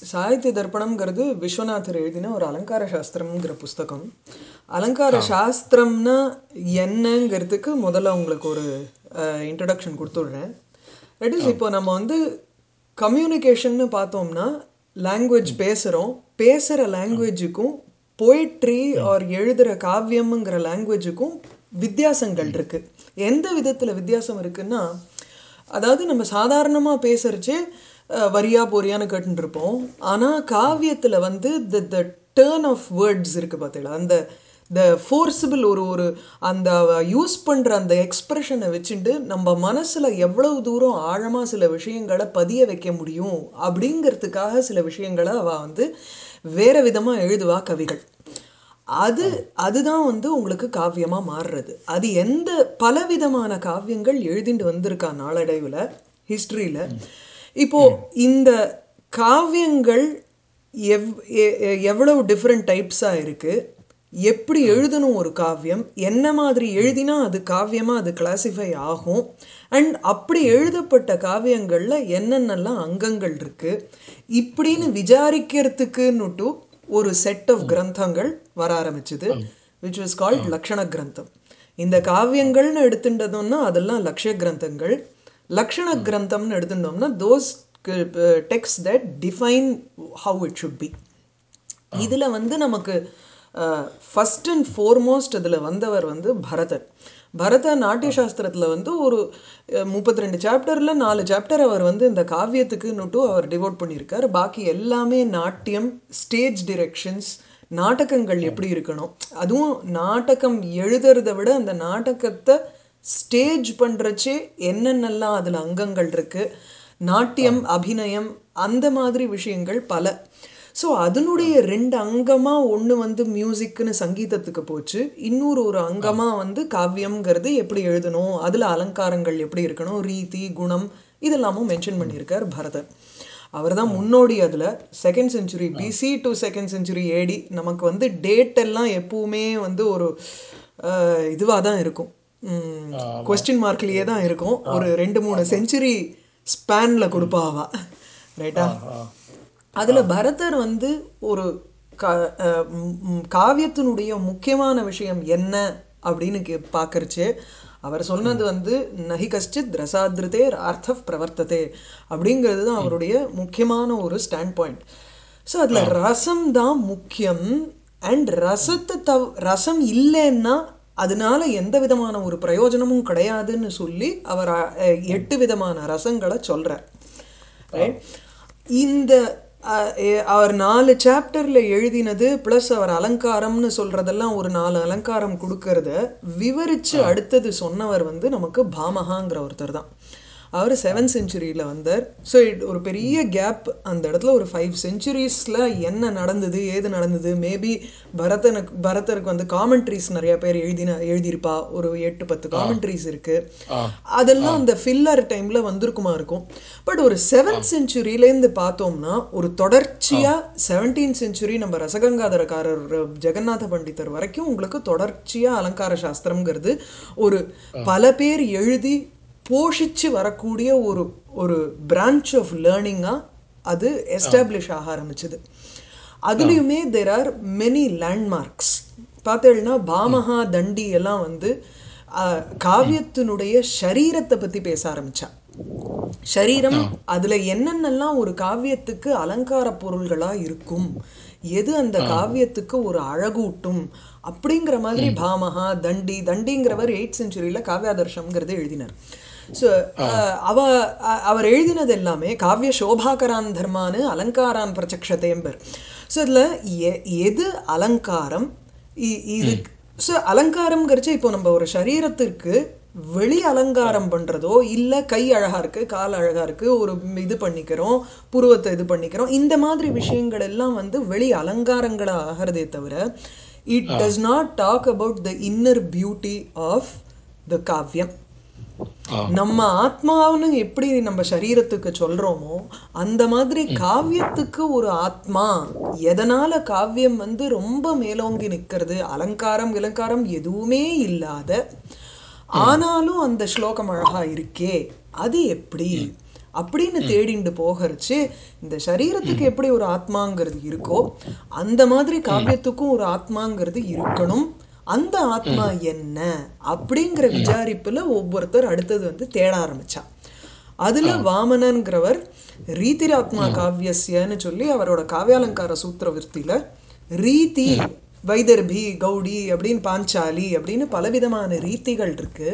சாகித்ய தர்ப்பணம்ங்கிறது விஸ்வநாதர் எழுதின ஒரு அலங்கார சாஸ்திரம்ங்கிற புஸ்தகம் அலங்கார சாஸ்திரம்னா என்னங்கிறதுக்கு முதல்ல உங்களுக்கு ஒரு இன்ட்ரடக்ஷன் கொடுத்துடுறேன் தட் இஸ் இப்போ நம்ம வந்து கம்யூனிகேஷன்னு பார்த்தோம்னா லாங்குவேஜ் பேசுகிறோம் பேசுகிற லாங்குவேஜுக்கும் போய்ட்ரி ஆர் எழுதுகிற காவியம்ங்கிற லாங்குவேஜுக்கும் வித்தியாசங்கள் இருக்குது எந்த விதத்தில் வித்தியாசம் இருக்குன்னா அதாவது நம்ம சாதாரணமாக பேசுகிறச்சே வரியா போரியான்னு கேட்டுருப்போம் ஆனால் காவியத்தில் வந்து the the turn of words இருக்குது பார்த்தீங்களா அந்த த ஃபோர்ஸபிள் ஒரு ஒரு அந்த யூஸ் பண்ணுற அந்த எக்ஸ்ப்ரெஷனை வச்சுட்டு நம்ம மனசில் எவ்வளவு தூரம் ஆழமாக சில விஷயங்களை பதிய வைக்க முடியும் அப்படிங்கிறதுக்காக சில விஷயங்களை அவள் வந்து வேறு விதமாக எழுதுவா கவிகள் அது அதுதான் வந்து உங்களுக்கு காவியமாக மாறுறது அது எந்த பலவிதமான காவியங்கள் எழுதிட்டு வந்திருக்கா நாளடைவில் ஹிஸ்ட்ரியில் இப்போ இந்த காவியங்கள் எவ் எவ்வளவு டிஃப்ரெண்ட் டைப்ஸாக இருக்குது எப்படி எழுதணும் ஒரு காவியம் என்ன மாதிரி எழுதினா அது காவியமாக அது கிளாசிஃபை ஆகும் அண்ட் அப்படி எழுதப்பட்ட காவியங்களில் என்னென்னலாம் அங்கங்கள் இருக்குது இப்படின்னு விசாரிக்கிறதுக்குன்னுட்டு ஒரு செட் ஆஃப் கிரந்தங்கள் வர ஆரம்பிச்சுது விச் வாஸ் கால்ட் லக்ஷண கிரந்தம் இந்த காவியங்கள்னு எடுத்துட்டதுன்னா அதெல்லாம் லக்ஷ கிரந்தங்கள் லக்ஷண கிரந்தம்னு எடுத்துட்டோம்னா those text that define how it should be இதில் வந்து நமக்கு ஃபஸ்ட் அண்ட் ஃபோர்மோஸ்ட் இதில் வந்தவர் வந்து பரதர் பரத நாட்டிய சாஸ்திரத்தில் வந்து ஒரு முப்பத்தி ரெண்டு சாப்டரில் நாலு சாப்டர் அவர் வந்து இந்த காவியத்துக்கு நொட்டும் அவர் டிவோட் பண்ணியிருக்கார் பாக்கி எல்லாமே நாட்டியம் ஸ்டேஜ் டிரெக்ஷன்ஸ் நாடகங்கள் எப்படி இருக்கணும் அதுவும் நாடகம் எழுதுறத விட அந்த நாடகத்தை ஸ்டேஜ் பண்ணுறச்சே என்னென்னலாம் அதில் அங்கங்கள் இருக்குது நாட்டியம் அபிநயம் அந்த மாதிரி விஷயங்கள் பல ஸோ அதனுடைய ரெண்டு அங்கமாக ஒன்று வந்து மியூசிக்னு சங்கீதத்துக்கு போச்சு இன்னொரு ஒரு அங்கமாக வந்து காவியம்ங்கிறது எப்படி எழுதணும் அதில் அலங்காரங்கள் எப்படி இருக்கணும் ரீதி குணம் இதெல்லாமும் மென்ஷன் பண்ணியிருக்கார் பரதர் அவர் தான் முன்னோடி அதில் second century BC to second century AD நமக்கு வந்து டேட் எல்லாம் எப்பவுமே வந்து ஒரு இதுவாக தான் இருக்கும் கொஸ்டின் மார்க்லேயே தான் இருக்கும் ஒரு ரெண்டு மூணு செஞ்சுரி ஸ்பேனில் கொடுப்பாவா ரைட்டா அதில் பரதர் வந்து ஒரு கா காவியத்தினுடைய முக்கியமான விஷயம் என்ன அப்படின்னு கே பார்க்கறச்சு அவர் சொன்னது வந்து நகி கஷ்டித் ரசாதிருத்தே அர்த்த பிரவர்த்ததே அப்படிங்கிறது தான் அவருடைய முக்கியமான ஒரு ஸ்டாண்ட் பாயிண்ட் ஸோ அதில் ரசம் தான் முக்கியம் அண்ட் ரசத்தை தவ் ரசம் இல்லைன்னா அதனால எந்த விதமான ஒரு பிரயோஜனமும் கிடையாதுன்னு சொல்லி அவர் எட்டு விதமான ரசங்களை சொல்கிறார் ரைட் இந்த அவர் நாலு சாப்டரில் எழுதினது ப்ளஸ் அவர் அலங்காரம்னு சொல்கிறதெல்லாம் ஒரு நாலு அலங்காரம் கொடுக்கறத விவரித்து அடுத்தது சொன்னவர் வந்து நமக்கு பாமகாங்கிற ஒருத்தர் தான் அவர் செவன்த் செஞ்சுரியில் வந்தார் ஸோ இட் ஒரு பெரிய கேப் அந்த இடத்துல ஒரு ஃபைவ் செஞ்சுரிஸில் என்ன நடந்தது ஏது நடந்தது மேபி பரதனுக்கு பரதருக்கு வந்து காமெண்ட்ரிஸ் நிறைய பேர் எழுதின எழுதியிருப்பா ஒரு எட்டு பத்து காமெண்ட்ரிஸ் இருக்குது அதெல்லாம் அந்த ஃபில்லர் டைமில் வந்திருக்குமா இருக்கும் பட் ஒரு செவன்த் செஞ்சுரியிலேருந்து பார்த்தோம்னா ஒரு தொடர்ச்சியாக செவன்டீன் செஞ்சுரி நம்ம ரசகங்காதரக்காரர் ஜெகநாத பண்டிதர் வரைக்கும் உங்களுக்கு தொடர்ச்சியாக அலங்கார சாஸ்திரம்ங்கிறது ஒரு பல பேர் எழுதி போஷிச்சு வரக்கூடிய ஒரு ஒரு பிரான்ச் ஆஃப் லேர்னிங்காக அது எஸ்டாப்ளிஷ் ஆக ஆரம்பிச்சது அதுலேயுமே தேர் ஆர் மெனி லேண்ட்மார்க்ஸ் பார்த்தேன்னா பாமகா தண்டி எல்லாம் வந்து காவியத்தினுடைய சரீரத்தை பற்றி பேச ஆரம்பித்தா சரீரம் அதில் என்னென்னலாம் ஒரு காவியத்துக்கு அலங்கார பொருள்களாக இருக்கும் எது அந்த காவியத்துக்கு ஒரு அழகூட்டும் அப்படிங்கிற மாதிரி பாமகா தண்டி தண்டிங்கிறவர் எயிட் செஞ்சுரியில் காவியாதர்ஷம்ங்கிறது எழுதினார் ஸோ அவ அவர் எழுதினது எல்லாமே காவிய சோபாகரான் தர்மானு அலங்காரான் பிரச்சக்ஷதேம்பர் ஸோ இதில் எ எது அலங்காரம் இது ஸோ அலங்காரம்ங்கிறச்சு இப்போ நம்ம ஒரு சரீரத்திற்கு வெளி அலங்காரம் பண்ணுறதோ இல்லை கை அழகாக இருக்குது கால் அழகாக இருக்குது ஒரு இது பண்ணிக்கிறோம் புருவத்தை இது பண்ணிக்கிறோம் இந்த மாதிரி விஷயங்கள் எல்லாம் வந்து வெளி அலங்காரங்களாக ஆகிறதே தவிர it does not talk about the inner beauty of the காவியம் நம்ம ஆத்மாவுன்னு எப்படி நம்ம சரீரத்துக்கு சொல்றோமோ அந்த மாதிரி காவியத்துக்கு ஒரு ஆத்மா எதனால காவியம் வந்து ரொம்ப மேலோங்கி நிற்கிறது அலங்காரம் இலங்காரம் எதுவுமே இல்லாத ஆனாலும் அந்த ஸ்லோகம் அழகா இருக்கே அது எப்படி அப்படின்னு தேடிண்டு போகிறச்சு இந்த சரீரத்துக்கு எப்படி ஒரு ஆத்மாங்கிறது இருக்கோ அந்த மாதிரி காவியத்துக்கும் ஒரு ஆத்மாங்கிறது இருக்கணும் அந்த ஆத்மா என்ன அப்படிங்கிற விசாரிப்புல ஒவ்வொருத்தர் அடுத்தது வந்து தேட ஆரம்பிச்சா அதுல வாமனன்கிறவர் ரீதிராத்மா காவியஸ்யன்னு சொல்லி அவரோட காவியாலங்கார சூத்திர விற்த்தியில ரீதி வைதர்பி கௌடி அப்படின்னு பாஞ்சாலி அப்படின்னு பலவிதமான ரீதிகள் இருக்கு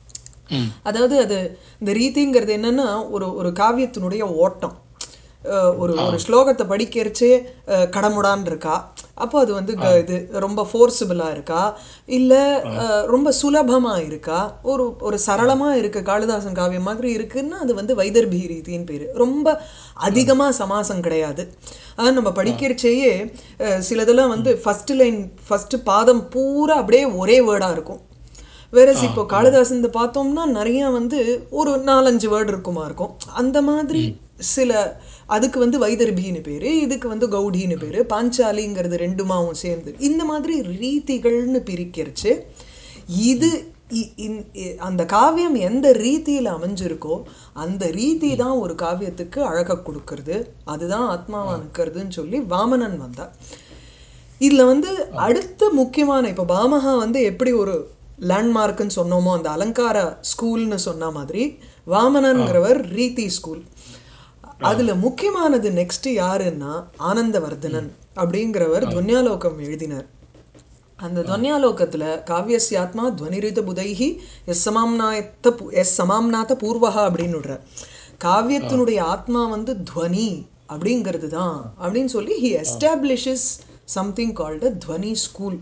ம் அதாவது அது இந்த ரீதிங்கிறது என்னன்னா ஒரு ஒரு காவியத்தினுடைய ஓட்டம் அஹ் ஒரு ஒரு ஸ்லோகத்தை படிக்கிறச்சே அஹ் கடமுடான் இருக்கா அப்போ அது வந்து க- இது ரொம்ப ஃபோர்ஸபிளாக இருக்கா இல்லை ரொம்ப சுலபமாக இருக்கா ஒரு ஒரு சரளமாக இருக்க காளிதாசன் காவியம் மாதிரி இருக்குன்னா அது வந்து வைதர்பி ரீதின்னு பேர் ரொம்ப அதிகமாக சமாசம் கிடையாது ஆனால் நம்ம படிக்கிறச்சேயே அஹ் சிலதெல்லாம் வந்து ஃபஸ்ட்டு லைன் ஃபஸ்ட்டு பாதம் பூரா அப்படியே ஒரே வேர்டாக இருக்கும் வேறஸ் இப்போ காளிதாசன் பார்த்தோம்னா நிறைய வந்து ஒரு நாலஞ்சு வேர்டு இருக்குமா இருக்கும் அந்த மாதிரி சில அதுக்கு வந்து வைதர்பின்னு பேரு இதுக்கு வந்து கௌடின்னு பேரு பாஞ்சாலிங்கிறது ரெண்டுமாவும் சேர்ந்து இந்த மாதிரி ரீதிகள்னு பிரிக்கிறச்சு இது இ- இந்- இ- அந்த காவியம் எந்த ரீதியில் அமைஞ்சிருக்கோ அந்த ரீதி தான் ஒரு காவியத்துக்கு அழகை கொடுக்கறது அதுதான் ஆத்மாவா நிற்கிறதுன்னு சொல்லி வாமனன் வந்தார் இதுல வந்து அடுத்த முக்கியமான இப்போ பாமகா வந்து எப்படி ஒரு லேண்ட்மார்க்குன்னு சொன்னோமோ அந்த அலங்கார ஸ்கூல்னு சொன்ன மாதிரி வாமனன்கிறவர் ரீதி ஸ்கூல் அதுல முக்கியமானது நெக்ஸ்ட் யாருன்னா ஆனந்தவர்தனன் அப்படிங்கிறவர் துவன்யாலோகம் எழுதினார் அந்த துவன்யாலோகத்துல காவியஸ்யாத்மா துவனிரித புதைஹி எஸ் சமாம்நாயத்த பூ- எஸ் சமாம்நாத பூர்வகா அப்படின்னு விடுறார் காவியத்தினுடைய ஆத்மா வந்து துவனி அப்படிங்கிறது தான் அப்படின்னு சொல்லி he establishes something called dhvani school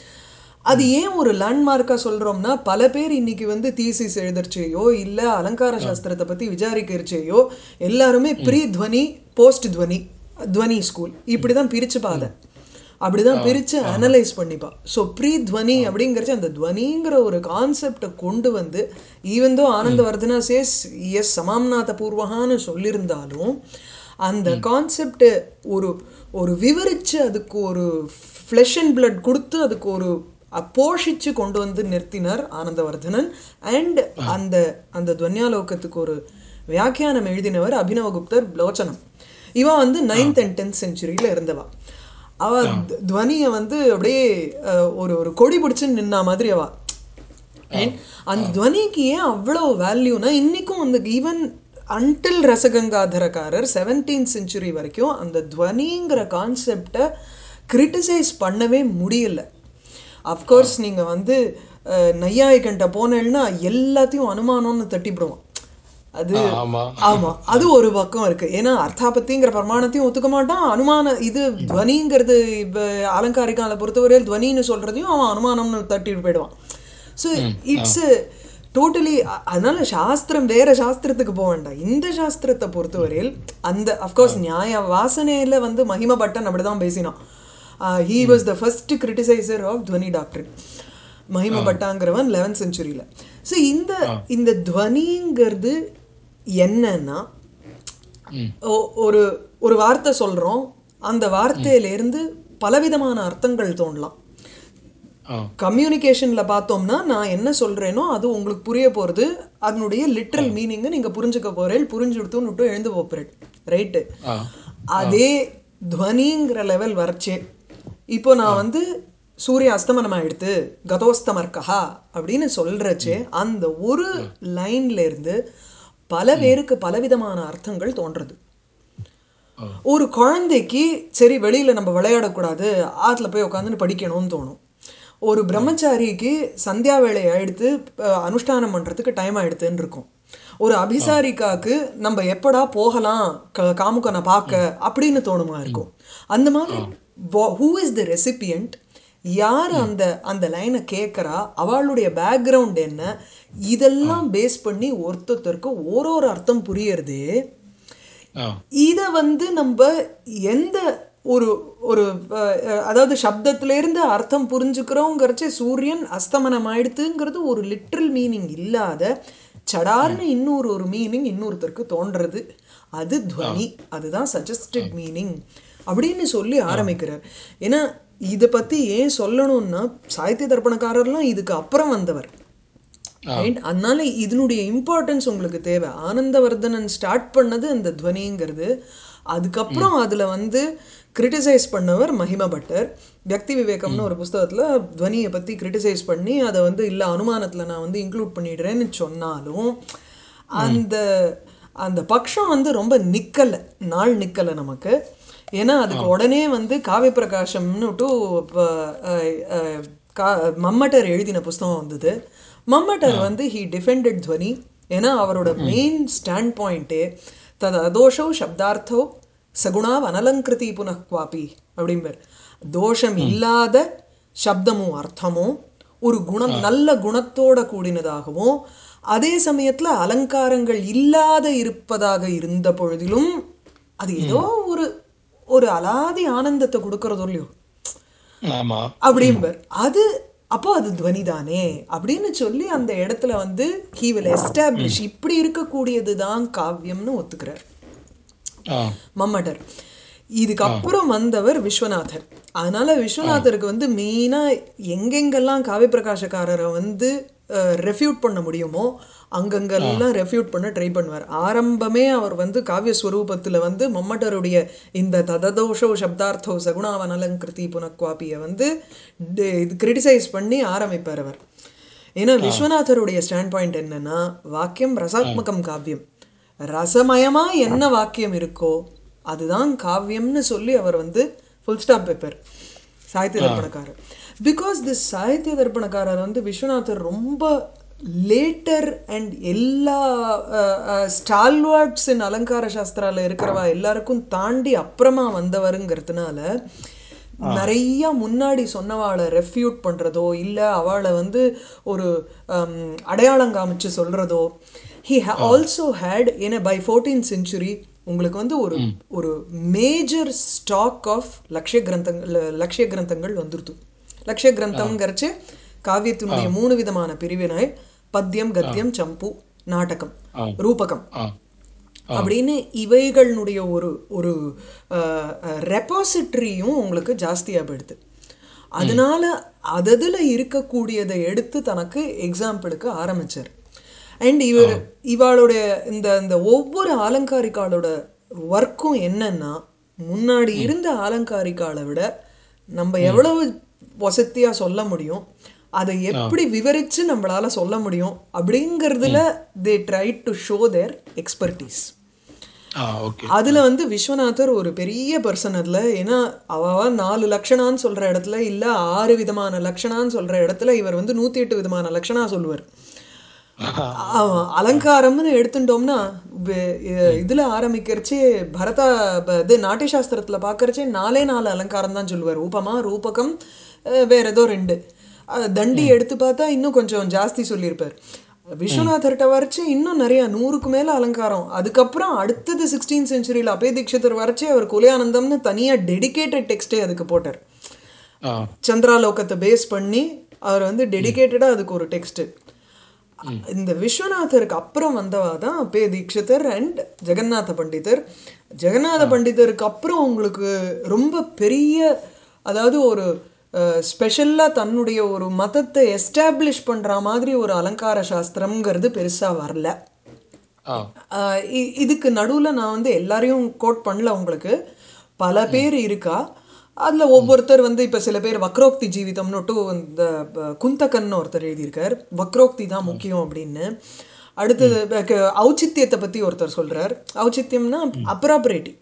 அது ஏன் ஒரு லேண்ட்மார்க்காக சொல்கிறோம்னா பல பேர் இன்னைக்கு வந்து தீசிஸ் எழுதுறச்சேயோ இல்லை அலங்கார சாஸ்திரத்தை பற்றி விசாரிக்கிறச்சேயோ எல்லாருமே ப்ரீ துவனி போஸ்ட் துவனி துவனி ஸ்கூல் இப்படி தான் பிரிச்சு பாத அப்படிதான் பிரித்து அனலைஸ் பண்ணிப்பா ஸோ ப்ரீ துவனி அப்படிங்கிறச்சு அந்த துவனிங்கிற ஒரு கான்செப்டை கொண்டு வந்து ஈவன் தோ ஆனந்தவர்தனா சேஸ் எஸ் சமாம்நாத பூர்வகான்னு சொல்லியிருந்தாலும் அந்த கான்செப்ட் ஒரு ஒரு விவரிச்சு அதுக்கு ஒரு ஃப்ளெஷ் அண்ட் blood கொடுத்து அதுக்கு ஒரு அ- போஷிச்சு கொண்டு வந்து நிறுத்தினார் ஆனந்தவர்தனன் அண்ட் அந்த அந்த துவன்யாலோகத்துக்கு ஒரு வியாக்கியானம் எழுதினவர் அபினவகுப்தர் லோச்சனம் இவன் வந்து நைன்த் அண்ட் டென்த் செஞ்சுரியில் இருந்தவா அவ த- துவனியை வந்து அப்படியே அஹ், ஒரு ஒரு கொடி பிடிச்சு நின்னா மாதிரி அவ And அந்த துவனிக்கு ஏன் அவ்வளோ வேல்யூனா இன்னைக்கும் அந்த ஈவன் அன்டில் ரசகங்காதரக்காரர் செவன்டீன் செஞ்சுரி வரைக்கும் அந்த துவனிங்கிற கான்செப்டை கிரிட்டிசைஸ் பண்ணவே முடியல அஃப்கோர்ஸ் நீங்கள் வந்து அஹ், நையாயிகன்ட்ட போனேன்னா எல்லாத்தையும் அனுமானம்னு தட்டிவிடுவான் அது ஆமா ஆமா அது ஒரு பக்கம் இருக்கு ஏன்னா அர்த்தாபத்திங்கிற பிரமாணத்தையும் ஒத்துக்க மாட்டான் அனுமான இது துவனிங்கிறது இப்போ அலங்காரிக்கால பொறுத்தவரையில் துவனின்னு சொல்றதையும் அவன் அனுமானம்னு தட்டிட்டு போயிடுவான் ஸோ இட்ஸ் டோட்டலி அதனால சாஸ்திரம் வேற சாஸ்திரத்துக்கு போக வேண்டாம் இந்த சாஸ்திரத்தை பொறுத்தவரையில் அந்த அஃப்கோர்ஸ் நியாய வாசனையில வந்து மகிம பட்டன் அப்படிதான் பேசினான் he was the first criticiser of dhvani doctor மகிம பட்டாங்கிறவன் லெவன்த் செஞ்சுரியில் ஸோ இந்த இந்த துவனிங்கிறது என்னன்னா ஒ- ஒரு ஒரு வார்த்தை சொல்றோம் அந்த வார்த்தையிலேருந்து பலவிதமான அர்த்தங்கள் தோணலாம் ஆ கம்யூனிகேஷனில் பார்த்தோம்னா நான் என்ன சொல்கிறேனோ அது உங்களுக்கு புரிய போகிறது அதனுடைய லிட்ரல் மீனிங்கை நீங்கள் புரிஞ்சுக்க போகிறேன் புரிஞ்சு விட்டு விட்டு எழுந்து போகிறேன் ரைட்டு ஆ அதே துவனிங்கிற லெவல் வரச்சே இப்போ நான் வந்து சூரிய அஸ்தமனம் ஆயிடுத்து கதோஸ்தமர்கா அப்படின்னு சொல்றச்சே அந்த ஒரு லைன்ல இருந்து பல பேருக்கு பலவிதமான அர்த்தங்கள் தோன்றது ஆ. ஒரு குழந்தைக்கு சரி வெளியில நம்ம விளையாடக்கூடாது ஆத்துல போய் உட்காந்துன்னு படிக்கணும்னு தோணும் ஒரு பிரம்மச்சாரிக்கு சந்தியா வேலை ஆயிடுத்து அஹ், அனுஷ்டானம் பண்றதுக்கு டைம் ஆயிடுத்துன்னு இருக்கும் ஒரு அபிசாரிக்காக்கு நம்ம எப்படா போகலாம் க- காமுகனை பார்க்க அப்படின்னு தோணுமா இருக்கும் அந்த மாதிரி ஹூ இஸ் த ரெசிபியன்ட் யார் அந்த அந்த லைனை கேட்குறா அவளுடைய பேக்ரவுண்ட் என்ன இதெல்லாம் பேஸ் பண்ணி ஒருத்தருக்கு ஒரு ஒரு அர்த்தம் புரியறதே ஆ இதை வந்து நம்ம எந்த ஒரு ஒரு அஹ், அஹ், அதாவது சப்தத்திலேருந்து அர்த்தம் புரிஞ்சுக்கிறோங்கிறச்சே சூரியன் அஸ்தமனம் ஆயிடுத்துங்கிறது ஒரு லிட்ரல் மீனிங் இல்லாத சடார்னு இன்னொரு ஒரு மீனிங் இன்னொருத்தருக்கு தோன்றது அது துவனி அதுதான் சஜஸ்டட் மீனிங் அப்படின்னு சொல்லி ஆரம்பிக்கிறார் ஏன்னா இதை பற்றி ஏன் சொல்லணும்னா சாகித்ய தர்ப்பணக்காரர்லாம் இதுக்கு அப்புறம் வந்தவர் ரைட் அதனால இதனுடைய இம்பார்ட்டன்ஸ் உங்களுக்கு தேவை ஆனந்தவர்தனன் ஸ்டார்ட் பண்ணது அந்த துவனிங்கிறது அதுக்கப்புறம் அதில் வந்து கிரிட்டிசைஸ் பண்ணவர் மகிம பட்டர் வியக்தி விவேகம்னு ஒரு புஸ்தகத்தில் துவனியை பற்றி கிரிட்டிசைஸ் பண்ணி அதை வந்து இல்லை அனுமானத்தில் நான் வந்து இன்க்ளூட் பண்ணிடுறேன்னு சொன்னாலும் அந்த அந்த பக்ஷம் வந்து ரொம்ப நிக்கலை நாள் நிக்கலை நமக்கு ஏன்னா அதுக்கு உடனே வந்து காவிய பிரகாசம்னு டு கா மம்மட்டர் எழுதின புஸ்தகம் வந்தது மம்மட்டர் வந்து ஹி டிஃபெண்டட் துவனி ஏன்னா அவரோட மெயின் ஸ்டாண்ட் பாயிண்ட்டே தது அதோஷோ சப்தார்த்தோ சகுணாவ் அனலங்கிருதி புனக்வாபி அப்படிம்பார் தோஷம் இல்லாத சப்தமும் அர்த்தமும் ஒரு குணம் நல்ல குணத்தோட கூடினதாகவும் அதே சமயத்துல அலங்காரங்கள் இல்லாத இருப்பதாக இருந்த பொழுதிலும் அது ஏதோ ஒரு ஒரு அலாதி ஆனந்தத்தை கொடுக்கறதோ இல்லையோ ஆமா அப்படிம்பர் அது அப்போ அது துவனி தானே அப்படின்னு சொல்லி அந்த இடத்துல வந்து ஹீ வில் எஸ்டாப்ளிஷ் இப்படி இருக்கக்கூடியது தான் காவியம்னு ஒத்துக்கிறார் ஆ மம்மட்டர் இதுக்கப்புறம் வந்தவர் விஸ்வநாதர் அதனால விஸ்வநாதருக்கு வந்து மெயினாக எங்கெங்கெல்லாம் காவிய பிரகாசக்காரரை வந்து ரெஃப்யூட் பண்ண முடியுமோ அங்கங்கெல்லாம் ரெஃப்யூட் பண்ண ட்ரை பண்ணுவார் ஆரம்பமே அவர் வந்து காவிய ஸ்வரூபத்தில் வந்து மம்மட்டருடைய இந்த தததோஷோ சப்தார்த்தோ சகுணாவனலங்கிருதி புனக்வாப்பியை வந்து டி- இது கிரிட்டிசைஸ் பண்ணி ஆரம்பிப்பார் அவர் ஏன்னா விஸ்வநாதருடைய ஸ்டாண்ட் பாயிண்ட் என்னன்னா வாக்கியம் ரசாத்மகம் காவியம் ரசமயமா என்ன வாக்கியம் இருக்கோ அதுதான் காவியம்னு சொல்லி அவர் வந்து ஃபுல் ஸ்டாப் வைப்பார் சாகித்ய தர்ப்பணக்காரர் பிகாஸ் திஸ் சாகித்ய தர்ப்பணக்காரர் வந்து விஸ்வநாதர் ரொம்ப லேட்டர் அண்ட் எல்லா ஸ்டால்வார்ட்ஸ் இன் அலங்கார சாஸ்திரால இருக்கிறவா எல்லாருக்கும் தாண்டி அப்புறமா வந்தவருங்கிறதுனால நிறைய முன்னாடி சொன்னவாளை ரெஃப்யூட் பண்ணுறதோ இல்லை அவளை வந்து ஒரு um, அடையாளம் காமிச்சு சொல்கிறதோ ஹி ஆல்சோ ஹேட் ஏன்னா பை ஃபோர்டீன் செஞ்சுரி உங்களுக்கு வந்து ஒரு ஒரு மேஜர் ஸ்டாக் ஆஃப் லக்ஷ்ய கிரந்தங்கள் லக்ஷ்ய கிரந்தங்கள் வந்துருது லக்ஷ்ய கிரந்தம்ங்கிறச்சு காவியத்தினுடைய மூணு விதமான பிரிவினை பத்தியம் கத்தியம் சம்பு நாடகம் ரூபகம் ஆ அப்படின்னு இவைகளினுடைய ஒரு ஒரு ரெப்பாசிட்ரியும் உங்களுக்கு ஜாஸ்தியாக போயிடுது அதனால அததில் இருக்கக்கூடியதை எடுத்து தனக்கு எக்ஸாம்பிளுக்கு ஆரம்பிச்சார் அண்ட் இவர் இவாளுடைய இந்த இந்த ஒவ்வொரு ஆலங்காரிக்காலோட ஒர்க்கும் என்னன்னா முன்னாடி இருந்த ஆலங்காரிக்காலை விட நம்ம எவ்வளவு வசதியாக சொல்ல முடியும் அதை எப்படி விவரித்து நம்மளால சொல்ல முடியும் அப்படிங்கிறதுல they try to show their expertise ஆ ஓகே அதுல வந்து விஸ்வநாதர் ஒரு பெரிய பர்சன் அதுல ஏன்னா அவ அவ நாலு லட்சணான்னு சொல்ற இடத்துல இல்ல ஆறு விதமான லட்சணான்னு சொல்ற இடத்துல இவர் வந்து நூத்தி எட்டு விதமான லட்சணா சொல்லுவார் ஆமா, அலங்காரம்னு எடுத்துட்டோம்னா வே- இ- இதுல ஆரம்பிக்கிறச்சே பரதா ப- இது நாட்டிய சாஸ்திரத்துல பார்க்கறச்சே நாலே நாலு அலங்காரம் தான் சொல்லுவார் ரூபமா ரூபகம் அஹ், வேற ஏதோ ரெண்டு அஹ், தண்டி எடுத்து பார்த்தா இன்னும் கொஞ்சம் ஜாஸ்தி சொல்லியிருப்பார் விஸ்வநாதர்கிட்ட வரைச்சு இன்னும் நிறைய நூறுக்கு மேல அலங்காரம் அதுக்கப்புறம் அடுத்தது சிக்ஸ்டீன் செஞ்சுரியில் அபய தீட்சிதர் வரைச்சே அவர் குலையானந்தம்னு தனியா டெடிகேட்டட் டெக்ஸ்டே அதுக்கு போட்டார் ஆ சந்திராலோகத்தை பேஸ் பண்ணி அவர் வந்து டெடிகேட்டடாக அதுக்கு ஒரு டெக்ஸ்ட் இந்த விஸ்வநாதருக்கு அப்புறம் வந்தவா தான் பே தீட்சிதர் அண்ட் ஜெகநாத பண்டிதர் ஜெகநாத பண்டிதருக்கு அப்புறம் உங்களுக்கு ரொம்ப பெரிய அதாவது ஒரு ஸ்பெஷலாக தன்னுடைய ஒரு மதத்தை எஸ்டாப்ளிஷ் பண்ணுற மாதிரி ஒரு அலங்கார சாஸ்திரம்ங்கிறது பெருசாக வரல ஆ ஆஹ் இ- இதுக்கு நடுவில் நான் வந்து எல்லாரையும் கோட் பண்ணல உங்களுக்கு பல பேர் இருக்கா அதில் ஒவ்வொருத்தர் வந்து இப்போ சில பேர் வக்ரோக்தி ஜீவிதம்னுட்டு இந்த ப- குந்தகன்னு ஒருத்தர் எழுதியிருக்கார் வக்ரோக்தி தான் முக்கியம் அப்படின்னு அடுத்தது க- ஔச்சித்யத்தை பற்றி ஒருத்தர் சொல்கிறார் ஔச்சித்யம்னா அப்ராபரேட்டி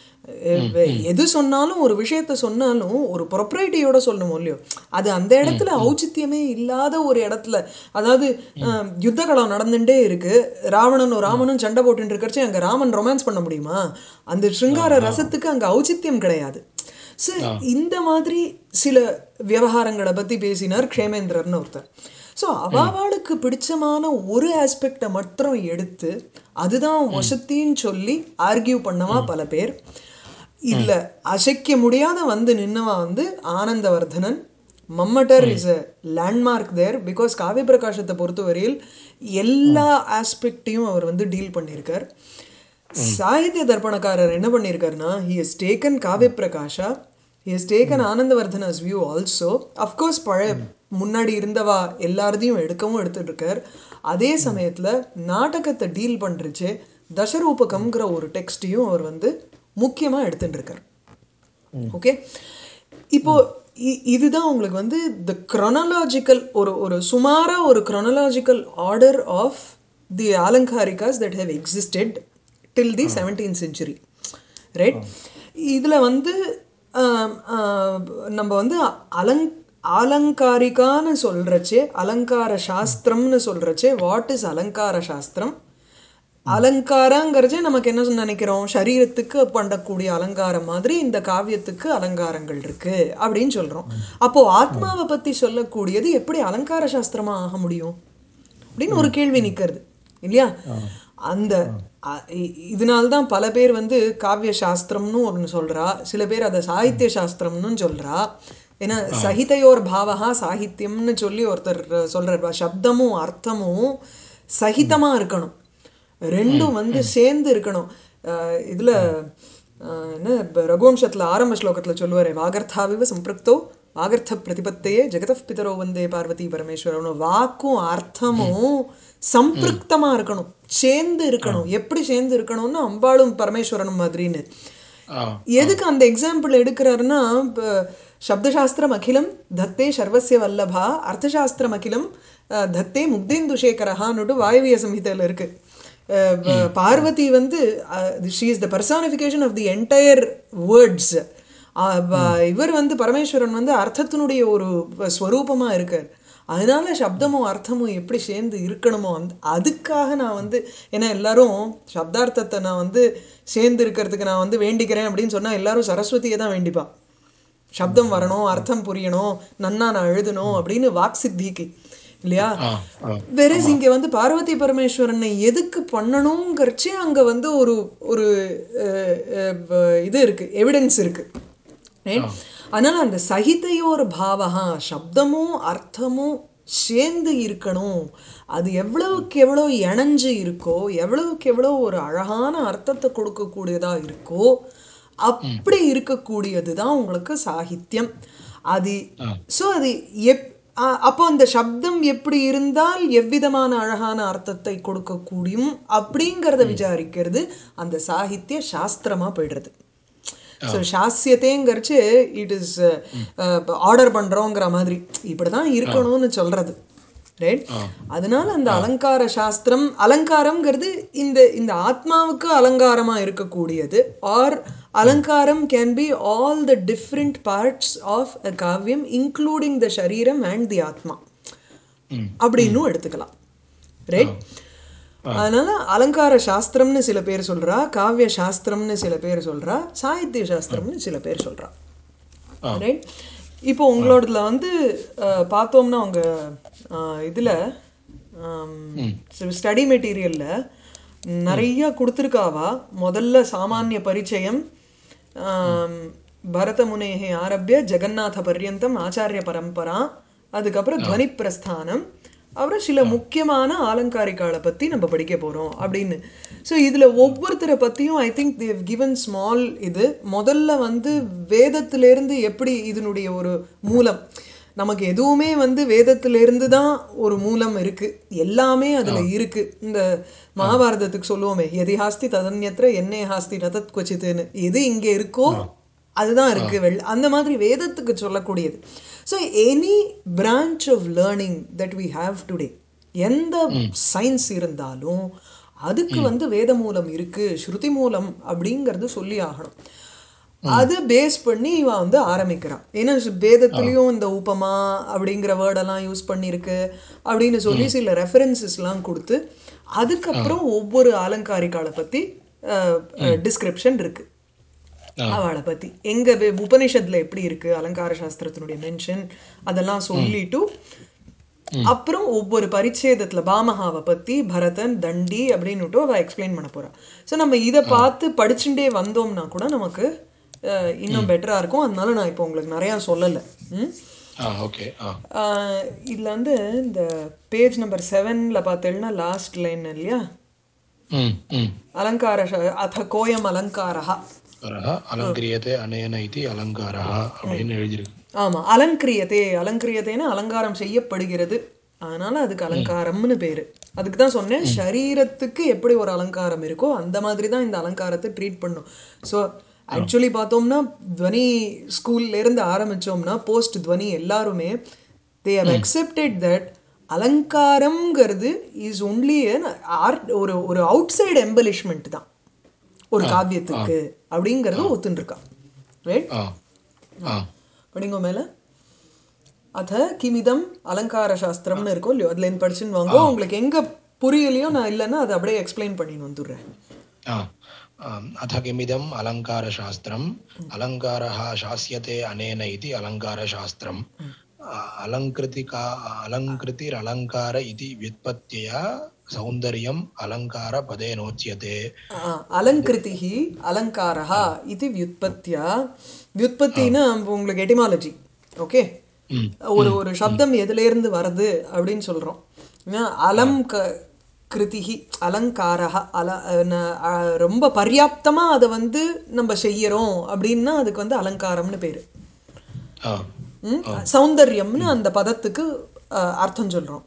எது சொன்னாலும் ஒரு விஷயத்த சொன்னாலும் ஒரு ப்ரொப்ரைட்டியோட சொல்லணும் இல்லையோ அது அந்த இடத்துல ஔச்சித்யமே இல்லாத ஒரு இடத்துல அதாவது அஹ், யுத்த களம் நடந்துட்டே இருக்கு ராவணனும் ராமனும் சண்டை போட்டுட்டு இருக்கறச்சே அங்க ராமன் ரொமான்ஸ் பண்ண முடியுமா அந்த சிருங்கார ரசத்துக்கு அங்க ஔச்சித்யம் கிடையாது ஸோ இந்த மாதிரி சில விவகாரங்களை பத்தி பேசினார் க்ஷேமேந்திரர்னு ஒருத்தர் ஸோ அவாவாளுக்கு பிடிச்சமான ஒரு ஆஸ்பெக்டை மட்டும் எடுத்து அதுதான் வசத்தின்னு சொல்லி ஆர்கியூ பண்ணவா பல பேர் இதுல அசைக்க முடியாத வந்து நின்னவா வந்து ஆனந்தவர்தனன் மம்மட்டர் is a landmark there because காவிய பிரகாசத்தை பொறுத்தவரையில் எல்லா ஆஸ்பெக்டையும் அவர் வந்து டீல் பண்ணியிருக்கார் சாகித்ய தர்ப்பணக்காரர் என்ன பண்ணியிருக்காருன்னா he has taken Kavya Prakasha he has taken Anandavardhana's view also of course பழைய முன்னாடி இருந்தவா எல்லாரதையும் எடுக்கவும் எடுத்துட்டு இருக்கார் அதே சமயத்துல நாடகத்தை டீல் பண்றச்சு தசரூபகம்ங்கிற ஒரு டெக்ஸ்டையும் அவர் வந்து முக்கியமா எடுத்துட்டு இருக்கார் ஓகே இப்போ இ- இதுதான் உங்களுக்கு வந்து த chronological ஒரு ஒரு சுமாரா ஒரு chronological order of the alankarikas that have existed till the seventeen century right இதில் வந்து ஆம், ஆம், நம்ம வந்து அலங் அலங்காரிகான்னு சொல்கிறச்சே அலங்கார சாஸ்திரம்னு சொல்கிறச்சே வாட் இஸ் அலங்கார சாஸ்திரம் அலங்காரங்கிறச்சே நமக்கு என்ன நினைக்கிறோம் சரீரத்துக்கு பண்ணக்கூடிய அலங்காரம் மாதிரி இந்த காவியத்துக்கு அலங்காரங்கள் இருக்கு அப்படின்னு சொல்றோம் அப்போ ஆத்மாவை பத்தி சொல்லக்கூடியது எப்படி அலங்கார சாஸ்திரமா ஆக முடியும் அப்படின்னு ஒரு கேள்வி நிக்கிறது இல்லையா அந்த அ- இ- இதனால்தான் பல பேர் வந்து காவிய சாஸ்திரம்னு ஒன்று சொல்றா சில பேர் அதை சாகித்ய சாஸ்திரம்னு சொல்றா ஏன்னா சகிதையோர் பாவகா சாகித்யம்னு சொல்லி ஒருத்தர் சொல்றார் சப்தமும் அர்த்தமும் சகிதமா இருக்கணும் ரெண்டும் வந்து சேர்ந்து இருக்கணும் அஹ் இதுல அஹ் என்ன இப்ப ரகுவம்சத்துல ஆரம்ப ஸ்லோகத்துல சொல்லுவாரு வாகர்த்தாவிவ சம்பிருக்தோ வாகர்த்த பிரதிபத்தையே ஜெகத பிதரோ வந்தே பார்வதி பரமேஸ்வரன் வாக்கும் அர்த்தமும் சம்பிருக்தமா இருக்கணும் சேர்ந்து இருக்கணும் எப்படி சேர்ந்து இருக்கணும்னு அம்பாளும் பரமேஸ்வரனும் மாதிரின்னு ஆ எதுக்கு அந்த எக்ஸாம்பிள் எடுக்கிறாருன்னா இப்போ சப்தசாஸ்திரம் அகிலம் தத்தே சர்வசிய வல்லபா அர்த்தசாஸ்திரம் அகிலம் அஹ், தத்தே முக்தேந்துஷேகரஹான்னுட்டு வாயவிய சம்ஹிதையில் இருக்கு அஹ், ப- பார்வதி வந்து she is the personification of the entire words இவர் வந்து பரமேஸ்வரன் வந்து அர்த்தத்தினுடைய ஒரு ஸ்வரூபமா இருக்கார் அதனால சப்தமும் அர்த்தமும் எப்படி சேர்ந்து இருக்கணுமோ அந்த அதுக்காக நான் வந்து ஏன்னா எல்லாரும் சப்தார்த்தத்தை நான் வந்து சேர்ந்து இருக்கிறதுக்கு நான் வந்து வேண்டிக்கிறேன் அப்படின்னு சொன்னா எல்லாரும் சரஸ்வதியை தான் வேண்டிப்பா சப்தம் வரணும் அர்த்தம் புரியணும் நன்னா நான் எழுதணும் அப்படின்னு வாக் சித்திக்கு இல்லையா ஆ ஆ வெரஸ் இங்க வந்து பார்வதி பரமேஸ்வரனை எதுக்கு பண்ணணுங்கிறச்சே அங்க வந்து ஒரு ஒரு அஹ், அஹ், இது இருக்கு எவிடன்ஸ் இருக்கு Right? அதனால அந்த சகிதையோர் பாவகா சப்தமும் அர்த்தமும் சேர்ந்து இருக்கணும் அது எவ்வளவுக்கு எவ்வளோ இணைஞ்சு இருக்கோ எவ்வளவுக்கு எவ்வளோ ஒரு அழகான அர்த்தத்தை கொடுக்கக்கூடியதா இருக்கோ அப்படி இருக்கக்கூடியது தான் உங்களுக்கு சாகித்யம் அது ஸோ அது எப் அ- அப்போ அந்த சப்தம் எப்படி இருந்தால் எவ்விதமான அழகான அர்த்தத்தை கொடுக்கக்கூடியும் அப்படிங்கிறத விசாரிக்கிறது அந்த சாகித்ய சாஸ்திரமா போயிடுறது ஸோ சாஸ்தியத்தேங்கிறச்சு இட் இஸ் ஆர்டர் பண்றோங்கிற மாதிரி இப்படிதான் இருக்கணும்னு சொல்றது ரைட் அதனால அந்த அலங்கார சாஸ்திரம் அலங்காரம்ங்கிறது இந்த இந்த ஆத்மாவுக்கு அலங்காரமா இருக்கக்கூடியது or alankaram can be all the different parts of a kavyam including த சரீரம் அண்ட் தி ஆத்மா ம் அப்படின்னும் எடுத்துக்கலாம் ரைட் அதனால அலங்கார சாஸ்திரம்னு சில பேர் சொல்றா காவிய சாஸ்திரம்னு சில பேர் சொல்றா சாகித்ய சாஸ்திரம்னு சில பேர் சொல்றா ரைட் இப்போ உங்களோடதுல வந்து அஹ், பார்த்தோம்னா உங்க அஹ், இதுல ஸ்டடி மெட்டீரியல்ல நிறைய கொடுத்துருக்காவா முதல்ல சாமானிய பரிச்சயம் ஆம், பரத முனேகே ஆரம்பிய ஜெகநாத பர்யந்தம் ஆச்சாரிய பரம்பரா அதுக்கப்புறம் துவனி பிரஸ்தானம் அப்புறம் சில முக்கியமான ஆலங்காரிக்காலை பத்தி நம்ம படிக்க போறோம் அப்படின்னு ஸோ இதுல ஒவ்வொருத்தரை பத்தியும் I think they've given small இது முதல்ல வந்து வேதத்திலிருந்து எப்படி இதனுடைய ஒரு மூலம் நமக்கு எதுவுமே வந்து வேதத்திலிருந்து தான் ஒரு மூலம் இருக்கு எல்லாமே அதுல இருக்கு இந்த மகாபாரதத்துக்கு சொல்லுவோமே எதி ஹாஸ்தி ததன்யத்திர என்னே ஹாஸ்தி நதத் கொச்சித்துன்னு எது இங்க இருக்கோ அதுதான் இருக்கு வெள் அந்த மாதிரி வேதத்துக்கு சொல்லக்கூடியது so any branch of learning that we have today எந்த சயின்ஸ் இருந்தாலும் அதுக்கு வந்து வேத மூலம் இருக்கு ஸ்ருதி மூலம் அப்படிங்கிறது சொல்லி ஆகணும் அது பேஸ் பண்ணி இவன் வந்து ஆரம்பிக்கிறான் ஏன்னா வேதத்துலயும் இந்த உபமா அப்படிங்கிற வேர்டெல்லாம் யூஸ் பண்ணியிருக்கு அப்படின்னு சொல்லி சில ரெஃபரன்சஸ்லாம் கொடுத்து அதுக்கப்புறம் ஒவ்வொரு அலங்காரிக்காலை பத்தி டிஸ்கிரிப்ஷன் இருக்கு அவளை பத்தி எங்க வே- உபனிஷத்துல எப்படி இருக்கு அலங்கார சாஸ்திரத்தினுடைய மென்ஷன் அதெல்லாம் சொல்லிட்டு அப்புறம் ஒவ்வொரு பரிச்சேதத்துல பாமகாவை பத்தி பரதன் தண்டி அப்படின்னுட்டு அவ எக்ஸ்பிளைன் பண்ண போறா ஸோ நம்ம இதை பார்த்து படிச்சுட்டே வந்தோம்னா கூட நமக்கு அஹ், இன்னும் பெட்டரா இருக்கும் அதனால நான் இப்போ உங்களுக்கு நிறைய சொல்லலை ம் ஆ ஓகே ஆ ஆஹ் இதுல வந்து இந்த பேஜ் நம்பர் செவன்ல பார்த்தேன்னா லாஸ்ட் லைன் இல்லையா ம் ம் அலங்கார ச- அத கோயம் அலங்காரா அலங்காரः அலங்கிரியதே அனேன இது அலங்காரः அப்படின்னு எழுதியிருக்கு ஆமா அலங்கிரியதே அலங்கிரியதேன்னு அலங்காரம் செய்யப்படுகிறது அதனால அதுக்கு அலங்காரம்னு பேரு அதுக்கு தான் சொன்னேன் சரீரத்துக்கு எப்படி ஒரு அலங்காரம் இருக்கோ அந்த மாதிரி தான் இந்த அலங்காரத்தை ட்ரீட் பண்ணும் ஸோ ஆக்சுவலி பார்த்தோம்னா துவனி ஸ்கூல்ல இருந்து ஆரம்பிச்சோம்னா போஸ்ட் துவனி எல்லாருமே தே ஹவ் அக்செப்டட் தட் அலங்காரம்ங்கிறது இஸ் ஒன்லி ஆர்ட் ஒரு ஒரு அவுட் சைடு எம்பலிஷ்மெண்ட் தான் ஒரு காவியத்துக்கு அப்படிங்கிறத ஒத்துருக்கான் ரைட் ஆ ஆ படிங்க மேல அத கிமிதம் அலங்கார சாஸ்திரம்னு இருக்கும் இல்லையோ அதுல இருந்து படிச்சுன்னு வாங்க உங்களுக்கு எங்க புரியலையோ நான் இல்லைன்னா அதை அப்படியே எக்ஸ்பிளைன் பண்ணின்னு வந்துடுறேன் आ, आम्, अथ किमिदम् अलङ्कारशास्त्रम् अलङ्कारः शास्यते अनेन इति अलङ्कारशास्त्रम् आ, अलङ्कृतिका अलङ्कृतिरलङ्कार इति व्युत्पत्त्या सौन्दर्यम् अलङ्कारपदेनोच्यते ஆ, அலங்கிருதிஹி அலங்காரஹா இது வியுத்பத்தியா வியுத்பத்தின்னா உங்களுக்கு எட்டிமாலஜி ஓகே ம், ஒரு ஒரு சப்தம் எதுல இருந்து வருது அப்படின்னு சொல்றோம் ஏன்னா அலம் க கிருதிஹி அலங்காரஹ அல ந- அ, ரொம்ப பர்யாப்தமா அதை வந்து நம்ம செய்யறோம் அப்படின்னா அதுக்கு வந்து அலங்காரம்னு பேரு आ, ம்? சௌந்தர்யம்னு அந்த பதத்துக்கு அ, அர்த்தம் சொல்றோம்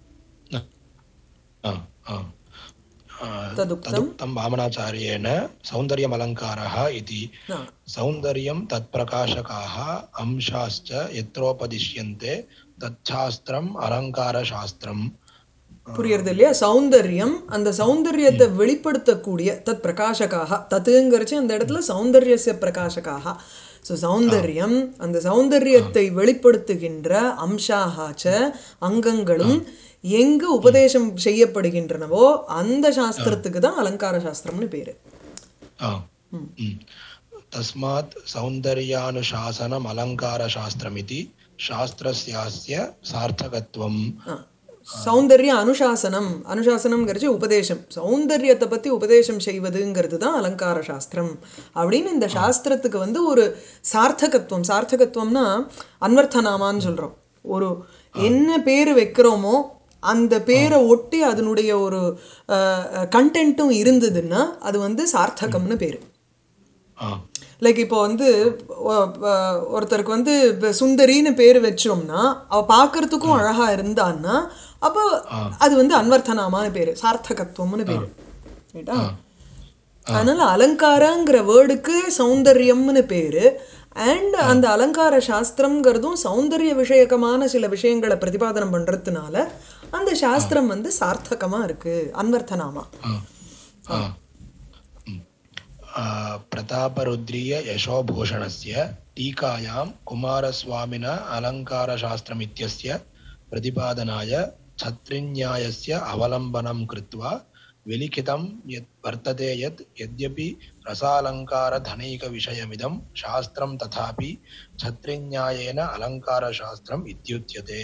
आ, आ, आ, तदुक्तं? तदुक्तं वामनाचार्येण सौन्दर्यमलङ्कारः इति ஆ. सौन्दर्यं तत्प्रकाशकाः अंशाश्च यत्रोपदिश्यन्ते तच्छास्त्रम् अलङ्कारशास्त्रम् புரியுறது இல்லையா சௌந்தர்யம் அந்த சௌந்தர்யத்தை வெளிப்படுத்தக்கூடிய தத் பிரகாசகாக தத்துங்கிறச்சு அந்த இடத்துல சௌந்தர்யசிய பிரகாசகாக ஸோ சௌந்தர்யம் அந்த சௌந்தர்யத்தை வெளிப்படுத்துகின்ற அம்சாகாச்ச அங்கங்களும் எங்கு உபதேசம் செய்யப்படுகின்றனவோ அந்த சாஸ்திரத்துக்கு தான் அலங்கார சாஸ்திரம்னு பேரு आ, म्. तस्मात् सौन्दर्यानुशासनम् अलङ्कारशास्त्रमिति शास्त्रस्यास्य सार्थकत्वम् ஆ. சௌந்தர்ய அனுசாசனம் அனுசாசனம்ங்கிறச்சு உபதேசம் சௌந்தர்யத்தை பத்தி உபதேசம் செய்வதுங்கிறது தான் அலங்கார சாஸ்திரம் அப்படின்னு இந்த சாஸ்திரத்துக்கு வந்து ஒரு சார்த்தகத்துவம் சார்த்தகத்துவம்னா அன்வர்த்தனாமான்னு சொல்றோம் ஒரு என்ன பேர் வைக்கிறோமோ அந்த பேரை ஒட்டி அதனுடைய ஒரு கண்டென்ட்டும் இருந்ததுன்னா அது வந்து சார்த்தகம்னு பேரு आ, லைக் இப்போ வந்து ஒ- ஒ- ஒருத்தருக்கு வந்து இப்ப சுந்தரின்னு பேர் வச்சோம்னா அவ பார்க்கறதுக்கும் அழகா இருந்தான்னா அப்போ அது வந்து அன்வர்த்தனாமான பேரு சார்த்தகத்துவம்னு பேரு ரைட்டா அதனால அலங்காரங்கிற வேர்டுக்கு சௌந்தர்யம்னு பேரு அண்ட் அந்த அலங்கார சாஸ்திரம்ங்கிறதும் சௌந்தர்ய விஷயகமான சில விஷயங்களை பிரதிபாதனம் பண்றதுனால அந்த சாஸ்திரம் வந்து சார்த்தகமா இருக்கு அன்வர்த்தனாமா आ, आ, म्. आ, प्रतापरुद्रीय यशोभूषणस्य टीकायां कुमारस्वामिना अलङ्कारशास्त्रमित्यस्य प्रतिपादनाय छत्रिन्यायस्य अवलम्बनं कृत्वा विलिखितं यत् वर्तते यत् यद्यपि रसालङ्कारधनैकविषयमिदं शास्त्रं तथापि छत्रिन्यायेन अलङ्कारशास्त्रम् इत्युच्यते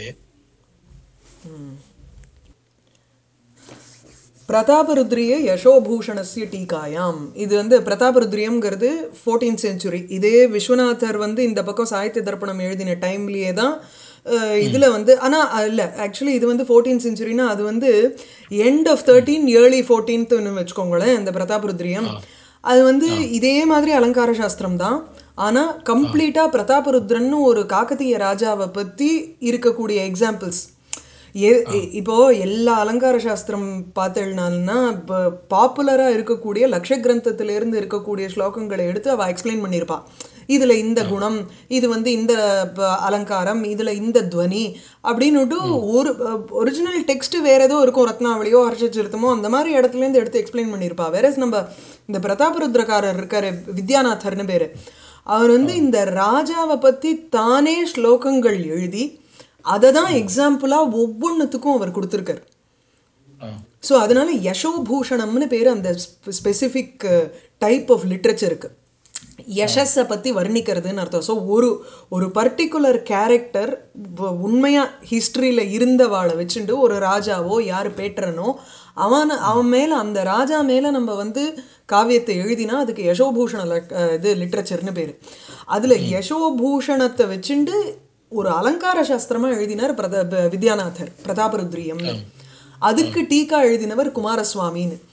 பிரதாபருத்ரிய யசோபூஷணஸ்ய டீகாயாம் இது வந்து பிரதாபருத்ரியம்ங்கிறது ஃபோர்டீன் செஞ்சுரி இதே விஸ்வநாதர் வந்து இந்த பக்கம் சாகித்ய தர்ப்பணம் எழுதின டைம்லயே தான் அஹ், இதுல வந்து ஆனா அஹ், இல்ல ஆக்சுவலி இது வந்து ஃபோர்டீன் செஞ்சுரினா அது வந்து எண்ட் ஆஃப் தேர்ட்டீன் ஏர்லி ஃபோர்டீன்த்னு வச்சுக்கோங்களேன் இந்த பிரதாபருத்ரியம் அது வந்து இதே மாதிரி அலங்கார சாஸ்திரம் தான் ஆனா கம்ப்ளீட்டா பிரதாபருத்ரன்னு ஒரு காக்கத்திய ராஜாவை பத்தி இருக்கக்கூடிய எக்ஸாம்பிள்ஸ் எ- இ- இப்போ எல்லா அலங்கார சாஸ்திரம் பார்த்தேன்னா இப்போ பாப்புலராக இருக்கக்கூடிய லக்ஷ கிரந்தத்துல இருந்து இருக்கக்கூடிய ஸ்லோகங்களை எடுத்து அவ எக்ஸ்பிளைன் பண்ணியிருப்பா இதுல இந்த குணம் இது வந்து இந்த ப- அலங்காரம் இதுல இந்த துவனி அப்படின்னுட்டு ஒரு ஒரிஜினல் டெக்ஸ்ட் வேற ஏதோ இருக்கும் ரத்னாவளியோ ஹர்ஷச்சிருத்தமோ அந்த மாதிரி இடத்துல இருந்து எடுத்து எக்ஸ்பிளைன் பண்ணியிருப்பா வேற நம்ம இந்த பிரதாபருத்ரக்காரர் இருக்காரு வித்யாநாதர்னு பேரு அவர் வந்து இந்த ராஜாவை பத்தி தானே ஸ்லோகங்கள் எழுதி அதை தான் எக்ஸாம்பிளாக ஒவ்வொன்றுத்துக்கும் அவர் கொடுத்துருக்காரு आ, ஸோ அதனால யசோபூஷணம்னு பேர் அந்த ஸ்பெசிஃபிக் டைப் ஆஃப் லிட்ரேச்சருக்கு யசஸை பற்றி வர்ணிக்கிறதுன்னு அர்த்தம் ஸோ ஒரு ஒரு பர்டிகுலர் கேரக்டர் உண்மையாக ஹிஸ்ட்ரியில் இருந்தவாளை வச்சுட்டு ஒரு ராஜாவோ யார் பேட்டுறனோ அவன் அவன் மேலே அந்த ராஜா மேலே நம்ம வந்து காவியத்தை எழுதினா அதுக்கு யசோபூஷண லட்- அஹ் இது லிட்ரேச்சர்னு பேர் அதில் யசோபூஷணத்தை வச்சுண்டு ஒரு அலங்கார சாஸ்திரமா எழுதினார் பிரத ப- வித்யாநாதர் பிரதாபருத்ரியம்னு அதுக்கு டீகா எழுதினவர் குமாரசுவாமின்னு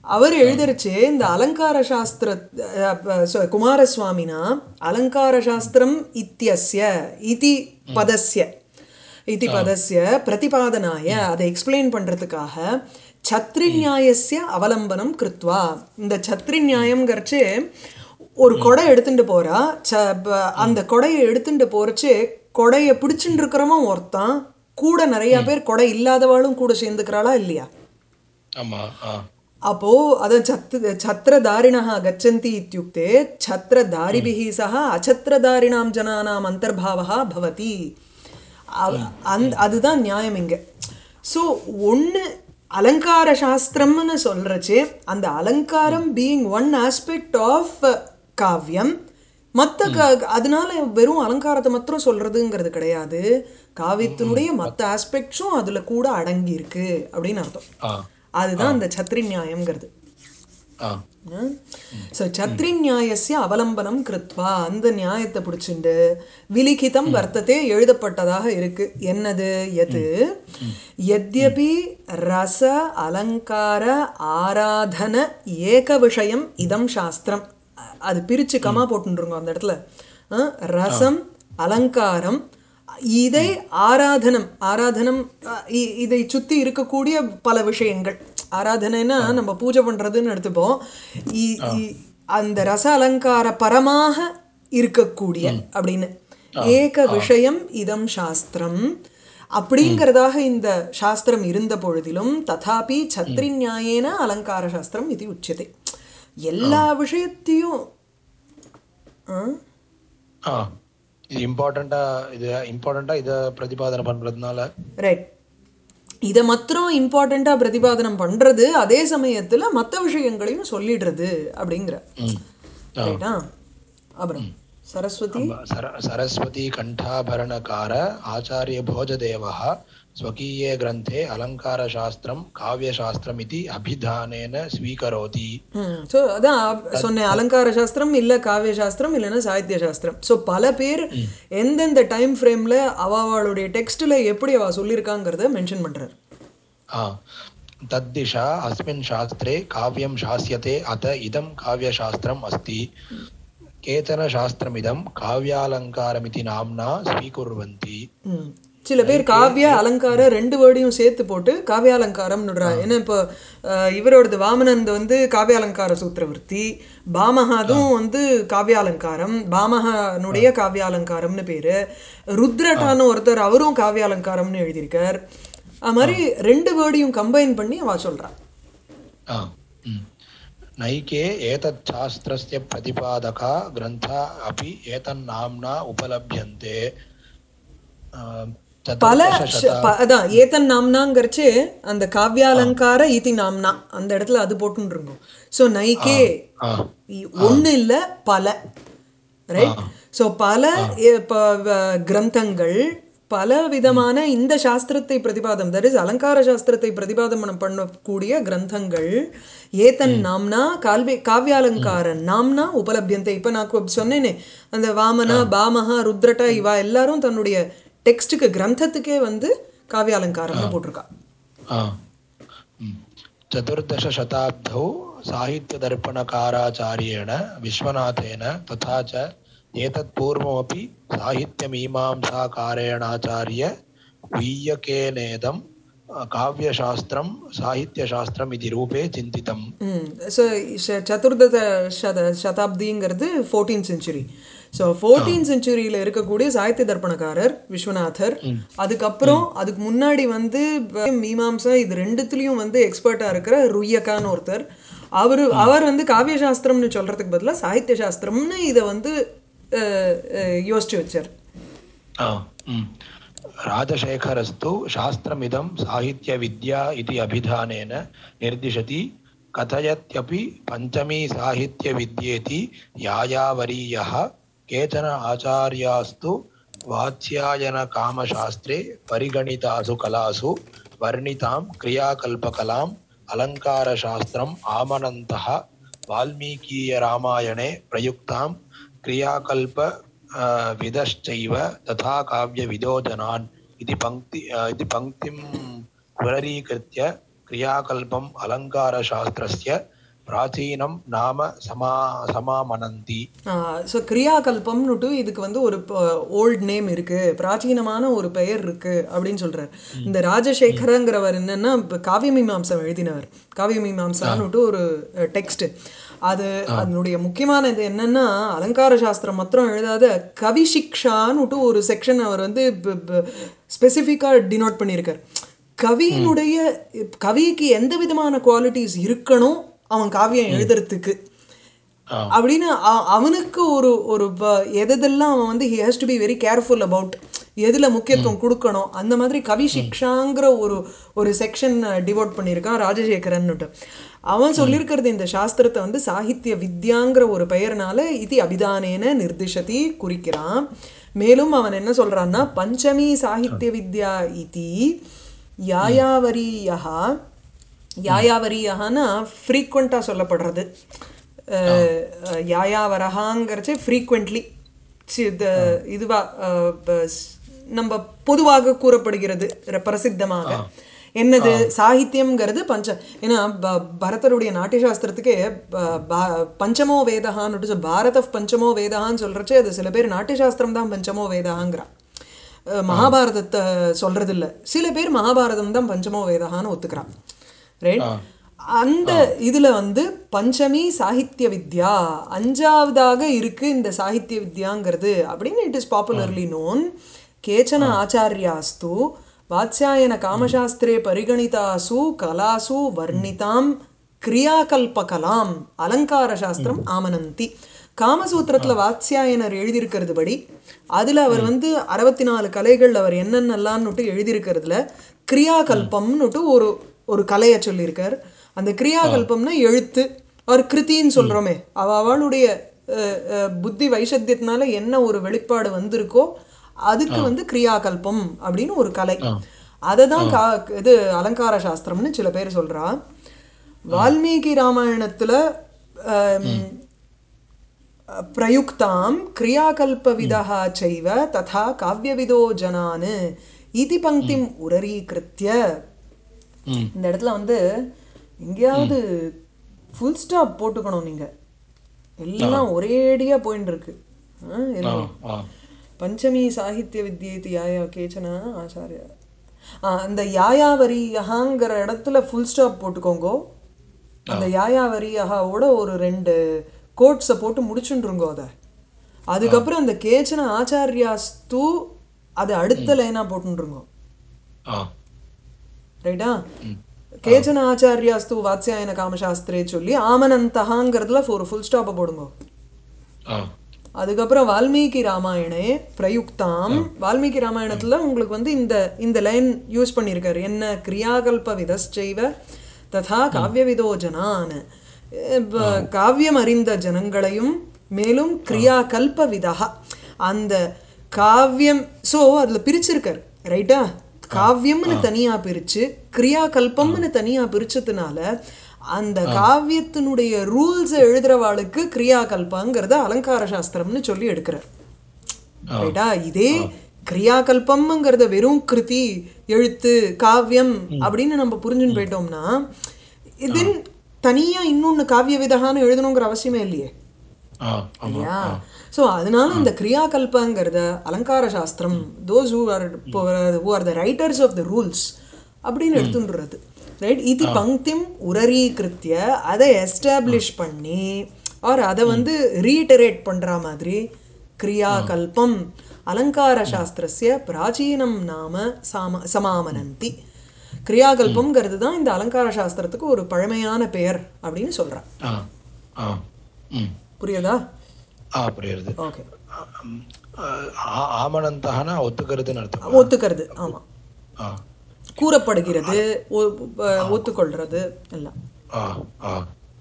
அவர் எழுதுறச்சே இந்த அலங்கார சாஸ்திர அஹ், அஹ், sorry, குமாரசுவாமினா அலங்கார சாஸ்திரம் இத்தியஸ்ய இதி பதஸ்ய இதி பதஸ்ய பிரதிபாதனாய அதை எக்ஸ்பிளைன் பண்றதுக்காக சத்ரி நியாயஸ்ய அவலம்பனம் கிருத்வா இந்த சத்ரி நியாயம்ங்கிறச்சு ஒரு கொடை எடுத்துட்டு போறா ச ப- அந்த கொடையை எடுத்துட்டு போறச்சு கொடையை பிடிச்சுட்டு இருக்கிறவன் ஒருத்தன் கூட நிறைய பேர் கொடை இல்லாதவாளும் கூட சேர்ந்துக்கிறாளா இல்லையா ஆமா ஆ அப்போ அத சத் छत्रधारिणः गच्छन्ति इत्युक्ते छत्रधारिभिः सह अछत्रधारिणां जनानाम् अन्तर्भावः भवति அவ- அந்த அதுதான் நியாயம் இங்க ஸோ ஒன்று அலங்கார சாஸ்திரம்னு சொல்றச்சே அந்த அலங்காரம் பீயிங் ஒன் ஆஸ்பெக்ட் ஆஃப் காவியம் மற்ற க அதனால வெறும் அலங்காரத்தை மாத்திரம் சொல்றதுங்கிறது கிடையாது காவியத்தினுடைய மற்ற ஆஸ்பெக்ட்ஸும் அதுல கூட அடங்கி இருக்கு அப்படின்னு அர்த்தம் ஆ அதுதான் அந்த சத்ரி நியாயம்ங்கிறது ஆ ஸோ சத்ரி நியாயஸ்ய அவலம்பனம் கிருத்வா அந்த நியாயத்தை பிடிச்சிண்டு விலிகிதம் வர்த்ததே எழுதப்பட்டதாக இருக்கு என்னது எது எத்யபி ரச அலங்கார ஆராதன ஏக விஷயம் இதம் சாஸ்திரம் அ- அது பிரிச்சு கமா போட்டுருங்க அந்த இடத்துல அஹ், ரசம் அலங்காரம் இதை ஆராதனம் ஆராதனம் அஹ், இ- இதை சுத்தி இருக்கக்கூடிய பல விஷயங்கள் ஆராதனைனா நம்ம பூஜை பண்றதுன்னு எடுத்துப்போம் இ- இ- அந்த ரச அலங்கார பரமாக இருக்கக்கூடிய அப்படின்னு ஏக விஷயம் இதம் சாஸ்திரம் அப்படிங்கிறதாக இந்த சாஸ்திரம் இருந்த பொழுதிலும் ததாபி சத்ரி நியாயேன அலங்கார சாஸ்திரம் இது உச்சதை எல்லா விஷயத்தையும் ஆ? ஆ இது இம்பார்ட்டண்டா இது இம்பார்ட்டண்டா இத பிரதிபாதனை பண்றதுனால ரைட் இதை மாத்திரம் இம்பார்ட்டண்ட்டாக பிரதிபாதனம் பண்றது அதே சமயத்துல மற்ற விஷயங்களையும் சொல்லிடுறது அப்படிங்கிற ம். ஆ. ரைட்டா அப்புறம் சரஸ்வதி சர- सरस्वती कण्ठाभरणकार आचार्य भोजदेवः स्वकीये ग्रन्थे अलङ्कारशास्त्रं काव्यशास्त्रमिति अभिधानेन स्वीकरोति ம் ஸோ அதான் சொன்னேன் அலங்கார சாஸ்திரம் இல்லை காவிய சாஸ்திரம் இல்லைன்னா சாகித்ய சாஸ்திரம் ஸோ பல பேர் எந்தெந்த டைம் ஃப்ரேமில் அவளுடைய டெக்ஸ்ட்டில் எப்படி அவ சொல்லியிருக்காங்கிறத மென்ஷன் பண்றாரு आ, तद्दिशा अस्मिन् शास्त्रे काव्यं शास्यते अत इदं काव्यशास्त्रम् अस्ति केचन शास्त्रमिदं काव्यालङ्कारमिति नाम्ना स्वीकुर्वन्ति ம். சில பேர் காவிய அலங்காரம் ரெண்டு வேர்டையும் சேர்த்து போட்டு காவியாலங்காரம்னுடுறா ஏன்னா இப்போ அஹ், இவரோடது வாமனந்த் வந்து காவியாலங்கார சூத்திரவர்த்தி பாமகாதும் வந்து காவியாலங்காரம் பாமகனுடைய காவியாலங்காரம்னு பேரு ருத்ரட்டான்னு ஒருத்தர் அவரும் காவியாலங்காரம்னு எழுதியிருக்கார் அது மாதிரி ரெண்டு வேர்டையும் கம்பைன் பண்ணி அவ சொல்றா आ, म्. नैके एतच्छास्त्रस्य प्रतिपादका ग्रन्था अपि एतन्नाम्ना उपलभ्यन्ते आ, பல चतुर्दशशता ஷ- ப- அதான் ஏத்தன் நாம்னாங்கிறச்சு அந்த காவியாலங்கார இதி நாம்னா அந்த இடத்துல அது போட்டுருங்க ஸோ நைகே आ, இ- ஒண்ணு இல்ல பல ரைட் ஸோ பல எ- ப- வ- கிரந்தங்கள் பல விதமான இந்த சாஸ்திரத்தை பிரதிபாதம் தட் இஸ் அலங்கார சாஸ்திரத்தை பிரதிபாதம் பண்ணக்கூடிய கிரந்தங்கள் ஏதன் நாம்னா கால்வி காவியாலங்கார நாம்னா உபலபியந்தை இப்போ நான் கு- சொன்னேனே அந்த வாமன பாமஹா ருத்ரட்டா இவா எல்லாரும் தன்னுடைய டெக்ஸ்ட்டுக்கு கிரந்தத்துக்கே வந்து காவியாலங்காரம்னு போட்டிருக்கா आ, म्. चतुर्दशशताब्दौ साहित्यदर्पणकाराचार्येण विश्वनाथेन तथा च एतत्पूर्वमपि साहित्यमीमांसाकारेणाचार्य वीयकेनेदं अ, काव्यशास्त्रं साहित्यशास्त्रम् इति रूपे चिन्तितम् ம் ஸோ சதுர்தச சத சதாப்திங்கிறது ஃபோர்டீன் செஞ்சுரி ஸோ ஃபோர்டீன் செஞ்சுரியில் இருக்கக்கூடிய சாகித்ய தர்ப்பணக்காரர் விஸ்வநாதர் அதுக்கப்புறம் அதுக்கு முன்னாடி வந்து வ- மீமாம்சா இது ரெண்டுத்துலேயும் வந்து எக்ஸ்பர்ட்டாக இருக்கிற ருய்யக்கான்னு ஒருத்தர் அவர் அவர் வந்து காவிய சாஸ்திரம்னு சொல்கிறதுக்கு பதிலாக சாகித்ய சாஸ்திரம்னு இதை வந்து அஹ், அஹ், யோசிச்சு வச்சார் आ, म्. राजशेखरस्तु शास्त्रमिदं साहित्यविद्या इति अभिधानेन निर्दिशति कथयत्यपि पञ्चमी साहित्यविद्येति यायावरीयः केचन आचार्यास्तु वात्स्यायनकामशास्त्रे परिगणितासु कलासु वर्णितां क्रियाकल्पकलाम् अलङ्कारशास्त्रम् आमनन्तः वाल्मीकीयरामायणे प्रयुक्तां क्रियाकल्प अ, विदश्चैव तथा काव्यविदो जनान् इति पङ्क्ति अ, इति पङ्क्तिं पुनरीकृत्य क्रियाकल्पम् अलङ्कारशास्त्रस्य प्राचीनं नाम समा समामनन्ति ஸோ கிரியாகல்பம்னுட்டு இதுக்கு வந்து ஒரு ஓல்ட் நேம் இருக்கு பிராச்சீனமான ஒரு பெயர் இருக்கு அப்படின்னு சொல்றாரு இந்த ராஜசேகரங்கிறவர் என்னன்னா இப்போ காவியமீமாம்சம் எழுதினவர் காவியமீமாம்சான்னுட்டு ஒரு டெக்ஸ்ட் அது அதனுடைய முக்கியமான இது என்னன்னா அலங்கார சாஸ்திரம் மாத்திரம் எழுதாத கவிசிக்ஷான்னுட்டு ஒரு செக்ஷன் அவர் வந்து ஸ்பெசிஃபிக்காக டினோட் பண்ணியிருக்கார் கவியினுடைய கவிக்கு எந்த விதமான குவாலிட்டிஸ் இருக்கணும் அவன் காவியம் எழுதுறதுக்கு ஆ. அப்படின்னு அ- அவனுக்கு ஒரு ஒரு ப- எதெல்லாம் அவன் வந்து he has to be very careful about எதில் முக்கியத்துவம் கொடுக்கணும் அந்த மாதிரி கவி சிக்ஷாங்கிற ஒரு ஒரு செக்ஷன் டிவோட் பண்ணியிருக்கான் ராஜசேகரன்னுட்டு அவன் சொல்லியிருக்கிறது இந்த சாஸ்திரத்தை வந்து சாகித்ய வித்யாங்கிற ஒரு பெயர்னால இது அபிதானேன நிர்திஷதி குறிக்கிறான் மேலும் அவன் என்ன சொல்றான்னா பஞ்சமி சாகித்ய வித்யா இதி யாயாவரீயா யாயாவரியஹான்னா ஃப்ரீக்வெண்ட்டாக சொல்லப்படுறது அஹ், அஹ், யாயாவரஹாங்கிறச்சு ஃப்ரீக்வெண்ட்லி இதுவா அஹ், ப- ஸ்- நம்ம பொதுவாக கூறப்படுகிறது ர- பிரசித்தமாக என்னது சாகித்யம்ங்கிறது பஞ்ச ஏன்னா ப- பரதருடைய நாட்டிய சாஸ்திரத்துக்கே ப- பா- பஞ்சமோ வேதஹான்னு சொல் பாரத பஞ்சமோ வேதஹான்னு சொல்றச்சு அது சில பேர் நாட்டிய சாஸ்திரம் தான் பஞ்சமோ வேதஹாங்கிறான் அஹ் மகாபாரதத்தை சொல்றது இல்ல சில பேர் மகாபாரதம் தான் பஞ்சமோ வேதகான்னு ஒத்துக்கிறான் ரைட் அந்த இதுல வந்து பஞ்சமி சாகித்ய வித்யா அஞ்சாவதாக இருக்கு இந்த சாகித்ய வித்யாங்கிறது அப்படின்னு இட் இஸ் பாப்புலர்லி நோன் கேச்சன ஆச்சாரியாஸ்து வாத்ஸ்யாயன காமசாஸ்திரே பரிகணிதாசு கலாசு வர்ணிதாம் கிரியாகல்பகலாம் அலங்கார சாஸ்திரம் ஆமனந்தி காமசூத்திரத்துல வாத்ஸ்யாயனர் எழுதியிருக்கிறது படி அதுல அவர் வந்து அறுபத்தி நாலு கலைகள் அவர் என்னென்னலான்னுட்டு எழுதியிருக்கிறதுல கிரியாகல்பம்னுட்டு ஒரு ஒரு கலையை சொல்லியிருக்கார் அந்த கிரியாகல்பம்னா எழுத்து ஒரு கிருத்தின்னு சொல்றோமே அவ அவளுடைய அஹ், அஹ், புத்தி வைசத்தியத்தினால என்ன ஒரு வெளிப்பாடு வந்திருக்கோ அதுக்கு வந்து கிரியாகல்பம் அப்படின்னு ஒரு கலை அதை தான் கா இது அலங்கார சாஸ்திரம்னு சில பேர் சொல்றா வால்மீகி ராமாயணத்துல ஆம், பிரயுக்தாம் கிரியாகல்பவிதः சைவ ததா காவ்யவிதோ ஜனான் இதி பங்கிம் உரரீகிருத்திய ம் இந்த இடத்துல வந்து எங்கேயாவது ஃபுல் ஸ்டாப் போட்டுக்கணும் நீங்க எல்லாம் ஒரேடியா போயின்னு இருக்கு ஆ, ஆ இருங்க. ஆ பஞ்சமி சாகித்ய வித்யேதி யாயா கேச்சன ஆச்சாரியா ஆ, அந்த யாயாவரி யஹாங்கிற இடத்துல ஃபுல் ஸ்டாப் போட்டுக்கோங்கோ அந்த யாயாவரி யஹாவோட ஒரு ரெண்டு கோட்ஸை போட்டு முடிச்சுருங்கோ அதை அதுக்கப்புறம் அந்த கேச்சன ஆச்சாரியாஸ்து அது அடுத்த லைனா போட்டுருங்கோ ஆ ரைட்டா கேச்சன ஆச்சாரியாஸ்து வாத்ஸ்யாயன காமசாஸ்திரே சொல்லி ஆமனந்தகாங்கிறதுல ஒரு ஃபுல் ஸ்டாப்பை போடுங்க ஆ அதுக்கப்புறம் வால்மீகி ராமாயணே பிரயுக்தாம் வால்மீகி ராமாயணத்துல உங்களுக்கு வந்து இந்த இந்த லைன் யூஸ் பண்ணியிருக்காரு என்ன கிரியாகல்ப விதஸ்சைவ ததா காவியவிதோ ஜனான் இப்ப காவியம் அறிந்த ஜனங்களையும் மேலும் கிரியாகல்ப விதா அந்த காவியம் ஸோ அதுல பிரிச்சிருக்காரு ரைட்டா காவியம்னு தனியா பிரிச்சு கிரியாகல்பம்னு தனியா பிரிச்சதுனால அந்த காவியத்தினுடைய ரூல்ஸ் எழுதுறவாளுக்கு கிரியாகல்பங்கிறத அலங்கார சாஸ்திரம்னு சொல்லி எடுக்கிறார் ரைட்டா இதே கிரியாகல்பம்ங்கிறத வெறும் கிருதி எழுத்து காவியம் அப்படின்னு நம்ம புரிஞ்சுன்னு போயிட்டோம்னா இதன் தனியா இன்னொன்னு காவிய விதகான்னு எழுதணுங்கிற அவசியமே இல்லையே ஆ ஆமா இல்லையா ஸோ அதனால இந்த கிரியாகல்பங்கிறத அலங்கார சாஸ்திரம் those who are who are the writers of the rules அப்படின்னு எடுத்துன்றது ரைட் இது பங்கிம் உரரீகிருத்திய அதை எஸ்டாப்ளிஷ் பண்ணி ஆர் அதை வந்து ரீட்டரேட் பண்ற மாதிரி கிரியாகல்பம் அலங்கார சாஸ்திரஸ்ய பிராச்சீனம் நாம சாம சமாமனந்தி கிரியாகல்பம்ங்கிறது தான் இந்த அலங்கார சாஸ்திரத்துக்கு ஒரு பழமையான பெயர் அப்படின்னு சொல்றான் ஆ ஆ ம் புரியுதா ஆ புரியுது ஓகே ம், ஆ- ஆமனந்தகனா ஒத்துக்கிறதுன்னு அர்த்தம் ஒத்துக்கிறது ஆமா ஆ கூறப்படுகிறது ஒ- ஒ- ஒத்துக்கொள்றது எல்லாம் ஆ ஆ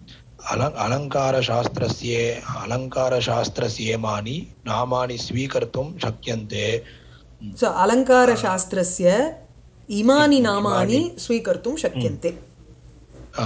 அல अलङ्कारशास्त्रस्य अलङ्कारशास्त्रस्येमानि नामानि स्वीकर्तुं शक्यन्ते ஸோ அலங்கார சாஸ்திரஸ்ய இமானி நாமானி ஸ்வீகர்த்தும் சக்கியந்தே ஆ,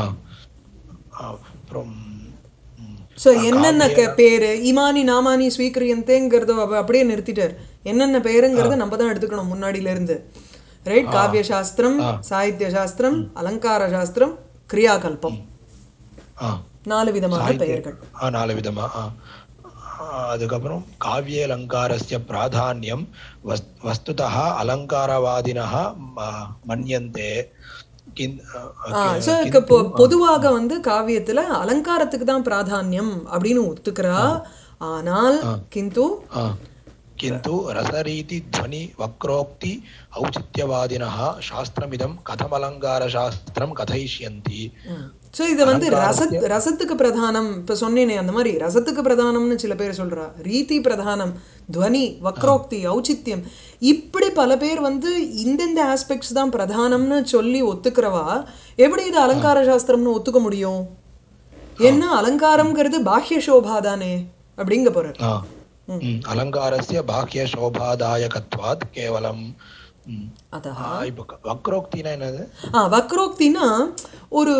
அப்புறம் ம், ஸோ என்னென்ன க- பேரு இமானி நாமானி ஸ்வீகரியந்தேங்கிறத அவ அப்படியே நிறுத்திட்டார் என்னென்ன பேருங்கிறத நம்ம தான் எடுத்துக்கணும் முன்னாடியில இருந்து ரைட் காவிய சாஸ்திரம் சாகித்ய சாஸ்திரம் அலங்கார சாஸ்திரம் கிரியாகல்பம் ஆ நாலு விதமான பெயர்கள் ஆ, நாலு விதமா ஆ. ஆ, அதுக்கப்புறம் காவிய அலங்காரஸ்ய பிராதானியம் வஸ் வஸ்துதः அலங்காரவாதினः ம- மன்யந்தே கிந் ஆ, so க- பொ- பொதுவாக வந்து காவியத்துல அலங்காரத்துக்கு தான் பிராதானியம் அப்படின்னு ஒத்துக்கிறா ஆனால் கிந்து ஆ. किन्तु रसरीति ध्वनि वक्रोक्ति औचित्यवादिनः शास्त्रमिदं कथमलङ्कारशास्त्रं कथयिष्यन्ति ஸோ இது வந்து ரச ரசத்துக்கு பிரதானம் இப்போ சொன்னேனே அந்த மாதிரி ரசத்துக்கு பிரதானம்னு சில பேர் சொல்றா ரீதி பிரதானம் துவனி வக்ரோக்தி ஔச்சித்யம் இப்படி பல பேர் வந்து இந்தந்த ஆஸ்பெக்ட்ஸ் தான் பிரதானம்னு சொல்லி ஒத்துக்கிறவா எப்படி இது அலங்கார சாஸ்திரம்னு ஒத்துக்க முடியும் ஏன்னா அலங்காரம்ங்கிறது பாஹ்ய சோபா தானே அப்படிங்க போறார் आ, ம், अलङ्कारस्य बाह्यशोभादायकत्वात् केवलं ம். அதான் ஆ, இப்போ க- வக்ரோக்தினா என்னது ஆ வக்ரோக்தினா ஒரு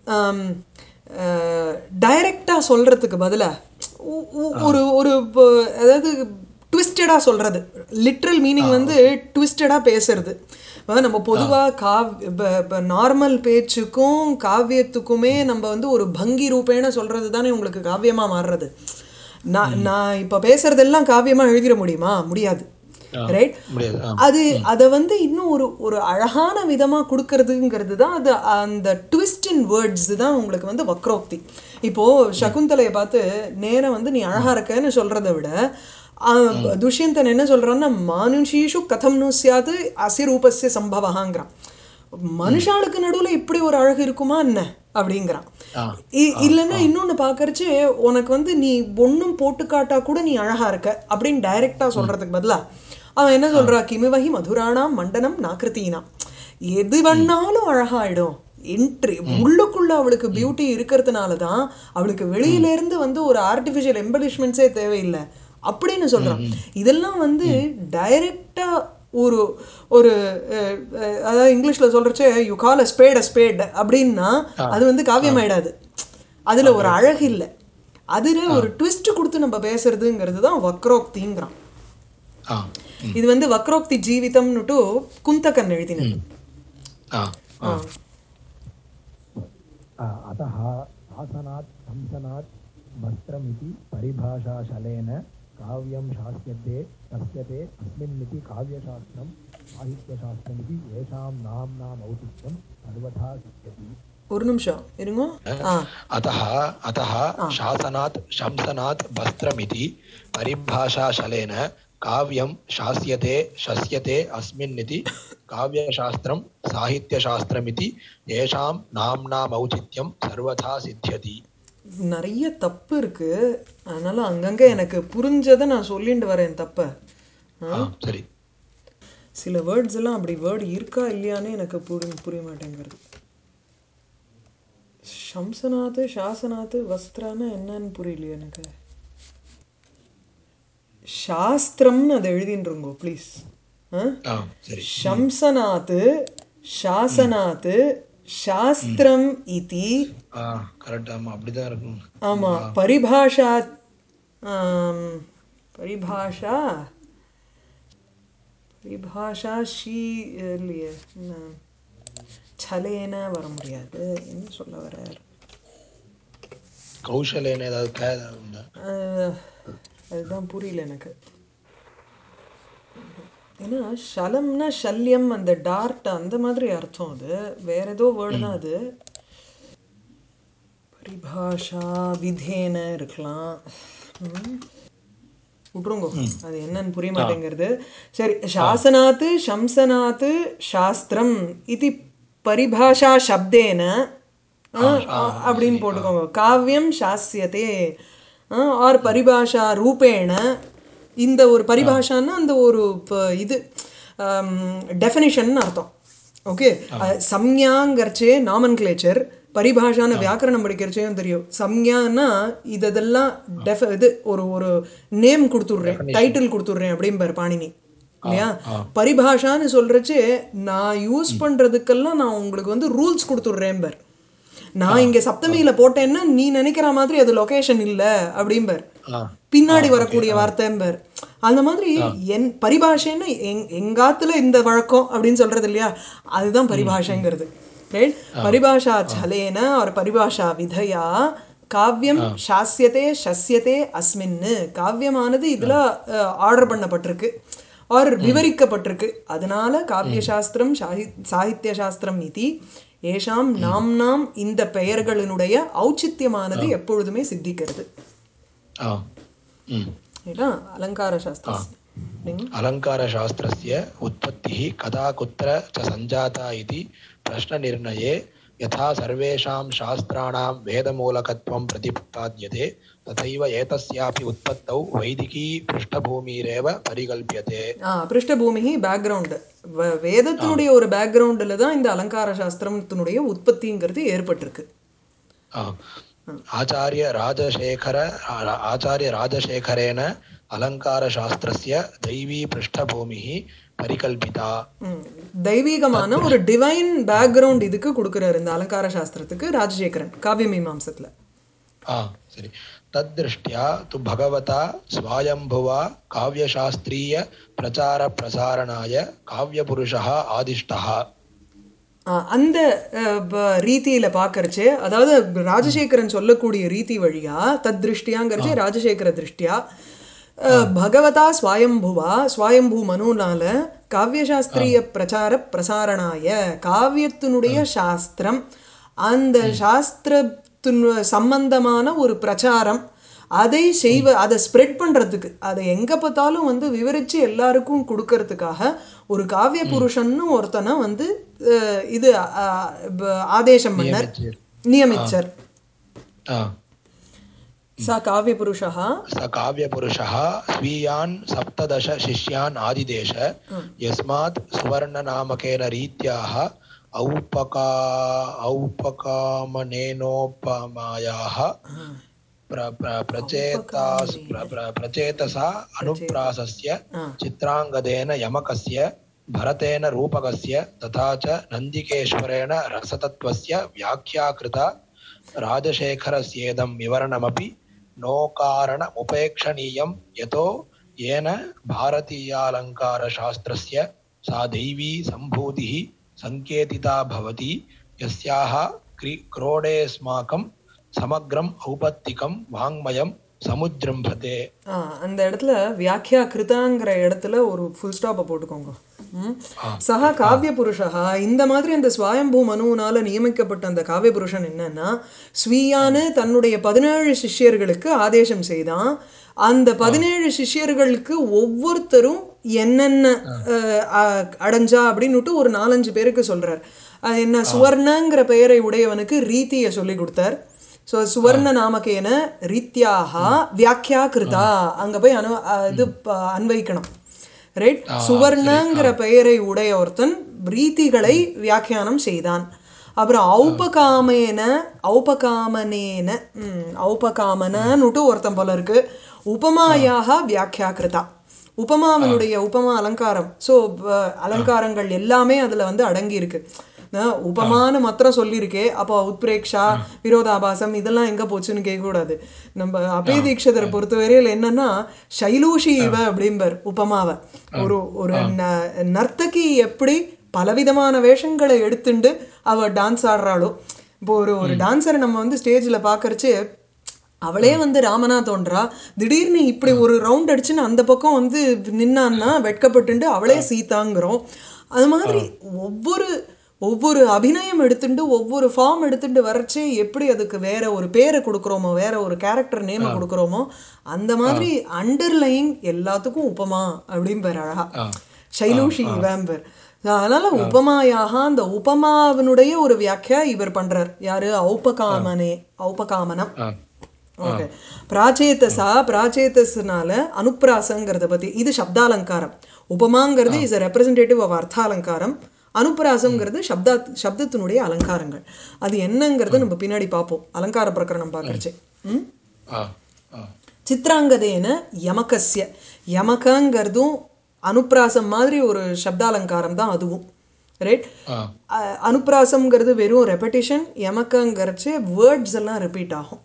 டைரக்டாக சொல்கிறதுக்கு பதிலாக ஒரு ஒரு ப- அதாவது ட்விஸ்டடாக சொல்கிறது லிட்ரல் மீனிங் வந்து ட்விஸ்டடாக பேசுறது இப்ப நம்ம பொதுவாக காவ் இப்போ நார்மல் பேச்சுக்கும் காவியத்துக்குமே நம்ம வந்து ஒரு பங்கி ரூபேன சொல்கிறது தானே உங்களுக்கு காவியமாக மாறுறது நான் நான் இப்போ பேசுறதெல்லாம் காவியமாக எழுதிட முடியுமா முடியாது ரைட் முடியாது ஆ. அது அதை வந்து இன்னும் ஒரு ஒரு அழகான விதமாக கொடுக்கறதுங்கிறது தான் அது அந்த ட்விஸ்ட் இன் வேர்ட்ஸ் தான் உங்களுக்கு வந்து வக்ரோக்தி இப்போ சகுந்தலையை பார்த்து நேரம் வந்து நீ அழகா இருக்கன்னு சொல்றதை விட ஆ, துஷ்யந்தன் என்ன சொல்றான்னா மானுஷீஷு கதம் நு சியாது அசிரூபஸ்ய சம்பவகாங்கிறான் மனுஷாளுக்கு நடுவுல இப்படி ஒரு அழகு இருக்குமா என்ன அப்படிங்கிறான் இ- இல்லைன்னா இன்னொன்னு பார்க்கறச்சு உனக்கு வந்து நீ ஒண்ணும் போட்டு காட்டா கூட நீ அழகா இருக்க அப்படின்னு டைரக்டா சொல்றதுக்கு பதிலா அவன் என்ன சொல்றா கிமிவகி மதுராணாம் மண்டனம் நாக்கிருத்தீனாம் எது வேணாலும் அழகாயிடும் என்ட்ரி உள்ளுக்குள்ள அவளுக்கு பியூட்டி இருக்கிறதுனால தான் அவளுக்கு வெளியில இருந்து வந்து ஒரு ஆர்டிஃபிஷியல் எம்பலிஷ்மெண்ட்ஸே தேவையில்லை அப்படின்னு சொல்றான் இதெல்லாம் வந்து டைரக்டா ஒரு ஒரு அஹ், அஹ், அதாவது இங்கிலீஷ்ல சொல்றச்சே you call a spade a spade அப்படின்னா அது வந்து காவியமாயிடாது அதுல ஒரு அழகு இல்லை அதுல ஒரு ட்விஸ்ட் கொடுத்து நம்ம பேசுறதுங்கிறது தான் வக்ரோக்திங்கிறான் ஆ இது வந்து வக்ரோக்தி ஜீவிதம்னுட்டு குந்தகன் எழுதினது ஆ ஆ अतः शासनात् शंसनात् वस्त्रमिति परिभाषाशलेन काव्यं शास्यते शस्यते अस्मिन्निति काव्यशास्त्रं साहित्यशास्त्रमिति येषां नाम्नाम् औचित्यं सर्वथा सिद्ध्यति ஒரு நிமிஷம் இருங்க ஆ अतः अतः शासनात् शंसनात् वस्त्रमिति परिभाषाशलेन काव्यं शास्यते शस्यते अस्मिन्निति काव्यशास्त्रं साहित्यशास्त्रमिति येषां नाम्नाम् औचित्यं सर्वथा सिद्ध्यति நிறைய தப்பு இருக்கு அதனால அங்கங்க எனக்கு புரிஞ்சதை நான் சொல்லிட்டு வரேன் தப்ப ஆ சரி சில வேர்ட்ஸ் எல்லாம் அப்படி வேர்டு இருக்கா இல்லையான்னு எனக்கு புரிய புரிய மாட்டேங்கிறது சம்சனாத்து சாசனாத்து வஸ்திரான்னா என்னன்னு புரியலையே எனக்கு சாஸ்திரம்னு அதை எழுதின்றுங்கோ ப்ளீஸ் ஆ ஆ சரி சம்சனாத்து சாசனாத்து சாஸ்திரம் இதி ஆ கரெக்ட் ஆமா அப்படிதான் இருக்கும் ஆமா பரிபாஷா ஆம், பரிபாஷா பரிபாஷா ஷீ இல்லையே என்ன, சலேன வர முடியாது என்ன சொல்ல வர்றார் கௌசலேன்னு ஏதாவது கே உண்டா அஹ், அதுதான் புரியல எனக்கு ஏன்னா ஷலம்னா ஷல்யம் அந்த டார்ட் அந்த மாதிரி அர்த்தம் அது வேற ஏதோ வேர்டு தான் அது பரிபாஷா விதேன இருக்கலாம் ம். விட்ருங்கோ அது என்னன்னு புரிய மாட்டேங்கிறது சரி சாசனாத்து சம்சனாத்து சாஸ்திரம் இது பரிபாஷா சப்தேன ஆ, ஆ, அப்படின்னு போட்டுக்கோங்க காவியம் சாஸ்யத்தே ஆர் பரிபாஷா ரூபேண இந்த ஒரு பரிபாஷான்னா அந்த ஒரு ப- இது டெஃபினிஷன் அர்த்தம் ஓகே சம்யாங்கிறச்சே நாமன்கிளேச்சர் பரிபாஷான வியாக்கரணம் படிக்கிறச்சேயும் தெரியும் சம்யான்னா இதெல்லாம் டெஃப இது ஒரு ஒரு நேம் கொடுத்துட்றேன் டைட்டில் கொடுத்துட்றேன் அப்படிம்பார் பாணினி இல்லையா பரிபாஷான்னு சொல்றச்சே நான் யூஸ் பண்றதுக்கெல்லாம் நான் உங்களுக்கு வந்து ரூல்ஸ் கொடுத்துட்றேன் நான் இங்க சப்தமியில போட்டேன்னா நீ நினைக்கிற மாதிரி அது லொகேஷன் இல்ல அப்படிம்பர் ஆ பின்னாடி வரக்கூடிய வார்த்தைம்பர் அந்த மாதிரி என் பரிபாஷைன்னு எங் எங்காத்துல இந்த வழக்கம் அப்படின்னு சொல்றது இல்லையா அதுதான் பரிபாஷைங்கிறது ரைட் பரிபாஷா சலேன ஒரு பரிபாஷா விதையா காவியம் சாஸ்யத்தே சஸ்யத்தே அஸ்மின்னு காவியமானது இதுல ஆர்டர் பண்ணப்பட்டிருக்கு ஆர் விவரிக்கப்பட்டிருக்கு அதனால காவிய சாஸ்திரம் சாஹி சாகித்ய சாஸ்திரம் இது ஏஷாம் நாம் நாம் இந்த பெயர்களினுடைய ஔச்சித்யமானது எப்பொழுதுமே சித்திக்கிறது ஆ ம் ஏன்னா அலங்கார சாஸ்திரம் நீங்க अलङ्कारशास्त्रस्य उत्पत्तिः कदा कुत्र च सञ्जाता इति प्रश्ननिर्णये यथा सर्वेषां शास्त्राणां वेदमूलकत्वं प्रतिपाद्यते तथैव एतस्यापि उत्पत्तौ वैदिकी पृष्ठभूमिरेव परिकल्प्यते ஆ பிருஷ்டபூமி பேக்ரவுண்டு வேதத்தினுடைய ஒரு பேக்ரவுண்டில் தான் இந்த அலங்கார சாஸ்திரத்தினுடைய உற்பத்திங்கிறது ஏற்பட்டிருக்கு आ, आचार्य राजशेखर आ- आचार्य राजशेखरेण अलङ्कारशास्त्रस्य दैवी पृष्ठभूमिः परिकल्पिता ம். தெய்வீகமான ஒரு டிவைன் பேக்ரவுண்ட் இதுக்கு கொடுக்குறாரு இந்த அலங்கார சாஸ்திரத்துக்கு ராஜசேகரன் காவிய மீமாம்சத்துல आ सरि तद्दृष्ट्या तु भगवता स्वायम्भुवा काव्यशास्त्रीयप्रचारप्रसारणाय काव्यपुरुषः आदिष्टः ஆ, அந்த அஹ், ப- ரீதியில பார்க்கறச்சே அதாவது ராஜசேகரன் சொல்லக்கூடிய ரீதி வழியா தத் திருஷ்டியாங்கிறச்சே ராஜசேகர திருஷ்டியா அஹ், பகவதா ஸ்வயம்புவா ஸ்வயம்பூ மனுனால காவியசாஸ்திரிய பிரச்சார பிரசாரணாய காவியத்தினுடைய சாஸ்திரம் அந்த சாஸ்திரத்தின் சம்பந்தமான ஒரு பிரச்சாரம் அதை செய்வ அதை ஸ்ப்ரெட் பண்றதுக்கு அதை எங்க பார்த்தாலும் வந்து விவரிச்சு எல்லாருக்கும் கொடுக்கறதுக்காக ஒரு காவிய புருஷன்னு ஒருத்தனை வந்து அஹ், இது அஹ், ப- ஆதேசம் பண்ணார் நியமிச்சார் आ, சா காவிய புருஷா स काव्यपुरुषः स्वीयान् सप्तदश शिष्यान् आदिदेश यस्मात् सुवर्णनामकेन रीत्याः औपका औपकामनेनोपमायाः प्र प्र प्रचेतास् प्र प्र प्रचेतसा अनुप्रासस्य चित्राङ्गदेन यमकस्य भरतेन रूपकस्य तथा च नन्दिकेश्वरेण रसतत्त्वस्य व्याख्या कृता राजशेखरस्येदं विवरणमपि नोकारणमुपेक्षणीयं यतो येन भारतीयालङ्कारशास्त्रस्य सा दैवी सम्भूतिः सङ्केतिता भवति यस्याः क्रि क्रोडेस्माकं समग्रम् औपत्तिकं वाङ्मयं समुजृम्भते ஆ, அந்த இடத்துல வியாக்கியா கிருதாங்கிற இடத்துல ஒரு ஃபுல் ஸ்டாப்பை போட்டுக்கோங்க ம். சஹா காவிய புருஷா இந்த மாதிரி அந்த ஸ்வயம்பூ மனுவினால நியமிக்கப்பட்ட அந்த காவிய புருஷன் என்னன்னா ஸ்வீயான்னு தன்னுடைய பதினேழு சிஷ்யர்களுக்கு ஆதேசம் செய்தான் அந்த பதினேழு சிஷ்யர்களுக்கு ஒவ்வொருத்தரும் என்னென்ன அஹ், அ- அடைஞ்சா அப்படின்னுட்டு ஒரு நாலஞ்சு பேருக்கு சொல்றார் அது என்ன சுவர்ணங்கிற பெயரை உடையவனுக்கு ரீதியை சொல்லி கொடுத்தார் ஸோ சுவர்ண நாமகேன ரீத்யாக வியாக்கியா கிருதா அங்க போய் அனு அஹ் இது ப- அன்வைக்கணும் ரைட் சுவர்ணங்கிற பெயரை உடைய ஒருத்தன் ரீதிகளை வியாக்கியானம் செய்தான் அப்புறம் ஔபகாமேன ஔபகாமனேன ம், ஔபகாமனன்னுட்டு ஒருத்தன் போல இருக்கு உபமாயாக வியாக்கியா கிருதா உபமாவனுடைய உபமா அலங்காரம் ஸோ அலங்காரங்கள் எல்லாமே அதுல வந்து அடங்கி இருக்கு நான் உபமான்னு மாத்திரம் சொல்லியிருக்கே அப்போ உத்பிரேக்ஷா விரோதாபாசம் இதெல்லாம் எங்க போச்சுன்னு கேட்கக்கூடாது நம்ம அபய தீட்சிதரை பொறுத்தவரையில் என்னன்னா சைலூஷி இவ அப்படிம்பர் உபமாவை ஒரு ஒரு ந- நர்த்தகி எப்படி பலவிதமான வேஷங்களை எடுத்துண்டு அவ டான்ஸ் ஆடுறாளோ இப்போ ஒரு ஒரு டான்ஸரை நம்ம வந்து ஸ்டேஜில் பார்க்கறச்சு அவளே வந்து ராமனா தோன்றா திடீர்னு இப்படி ஒரு ரவுண்ட் அடிச்சுன்னு அந்த பக்கம் வந்து நின்னான்னா வெட்கப்பட்டுண்டு அவளே சீதாங்கிறோம் அது மாதிரி ஒவ்வொரு ஒவ்வொரு அபிநயம் எடுத்துட்டு ஒவ்வொரு ஃபார்ம் எடுத்துட்டு வரச்சே எப்படி அதுக்கு வேற ஒரு பேரை கொடுக்குறோமோ வேற ஒரு கேரக்டர் நேமை கொடுக்குறோமோ அந்த மாதிரி அண்டர்லைங் எல்லாத்துக்கும் உபமா அப்படிம்பர் அழகா சைலூஷி வேம்பர் அதனால உபமாயாக அந்த உபமாவினுடைய ஒரு வியாக்கியா இவர் பண்றார் யாரு ஔபகாமனே ஔபகாமனம் ஓகே பிராச்சேதசா பிராச்சேதஸ்னால அனுப்ராசங்கிறத பத்தி இது சப்தாலங்காரம் உபமாங்கிறது இஸ் ரெப்ரசன்டேட்டிவ் ஆஃப் அர்த்தாலங்காரம் அனுப்ராசங்கிறது சப்தா சப்தத்தினுடைய அலங்காரங்கள் அது என்னங்கிறத நம்ம பின்னாடி பார்ப்போம் அலங்கார பிரகரணம் பார்க்கறச்சே ம் ஆ ஆ சித்ராங்கதேன யமகஸ்ய யமகங்கிறதும் அனுப்ராசம் மாதிரி ஒரு சப்தாலங்காரம் தான் அதுவும் ரைட் ஆ அனுப்ராசம்ங்கிறது வெறும் ரெப்படிஷன் யமக்கங்கிறச்சு வேர்ட்ஸ் எல்லாம் ரிப்பீட் ஆகும்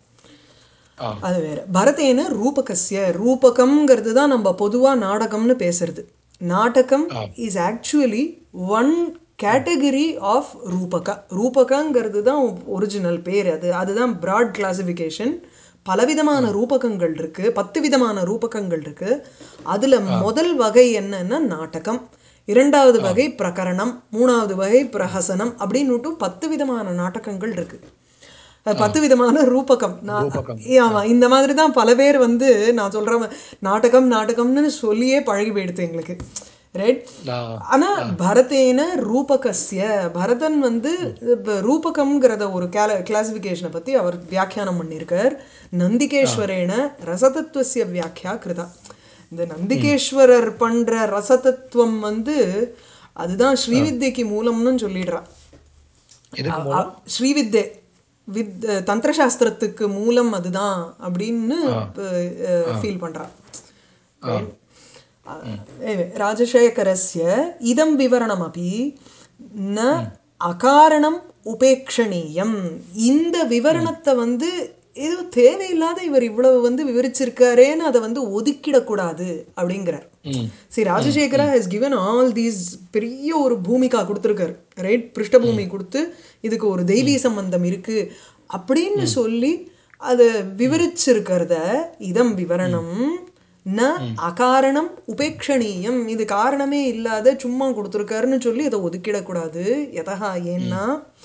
ஆ அது வேற பரதேன ரூபகஸ்ய ரூபகம்ங்கிறது தான் நம்ம பொதுவா நாடகம்னு பேசுறது நாடகம் is actually one category of ரூபக ரூபகங்கிறது தான் ஒரிஜினல் பேர் அது அதுதான் பிராட் கிளாசிஃபிகேஷன் பலவிதமான ரூபகங்கள் இருக்கு பத்து விதமான ரூபகங்கள் இருக்கு அதுல முதல் வகை என்னன்னா நாடகம் இரண்டாவது வகை பிரகரணம் மூணாவது வகை பிரஹசனம் அப்படின்னுட்டு பத்து விதமான நாடகங்கள் இருக்கு அது பத்து விதமான ரூபகம் நான் ஆமா இந்த மாதிரி தான் பல பேர் வந்து நான் சொல்றேன் நாடகம் நாடகம்னு சொல்லியே பழகி போயிடுது எங்களுக்கு ரைட் நான் ஆனா பரதேன ரூபகஸ்ய பரதன் வந்து இப்ப ரூபகம்ங்கிறத ஒரு கேல கிளாசிஃபிகேஷனை பத்தி அவர் வியாக்கியானம் பண்ணியிருக்கார் நந்திகேஸ்வரேன ரசதத்துவசிய வியாக்கியா கிருதா இந்த நந்திகேஸ்வரர் பண்ற ரசதத்துவம் வந்து அதுதான் ஸ்ரீவித்யக்கு மூலம்னு சொல்லிடுறா இதுக்கு அ- அ- ஸ்ரீவித்யை வித் தந்திரசாஸ்திரத்துக்கு மூலம் அதுதான் அப்படின்னு ஃபீல் பண்றா एवं राजशेखरस्य इदं विवरणमपि न அகாரணம் உபேக்ஷணீயம் இந்த விவரணத்தை வந்து ஏதோ தேவையில்லாத இவர் இவ்வளவு வந்து விவரிச்சிருக்காரேன்னு அதை வந்து ஒதுக்கிடக்கூடாது அப்படிங்கிறார் சரி Rajasekhara has given all these பெரிய ஒரு பூமிகா கொடுத்துருக்காரு ரைட் பிருஷ்டபூமி கொடுத்து இதுக்கு ஒரு தெய்வீ சம்பந்தம் இருக்கு அப்படின்னு சொல்லி அதை விவரிச்சிருக்கிறத இதம் விவரணம் ந அகாரணம் உபேக்ஷணீயம் இது காரணமே இல்லாத சும்மா கொடுத்துருக்காருன்னு சொல்லி இதை ஒதுக்கிடக்கூடாது எதா ஏன்னா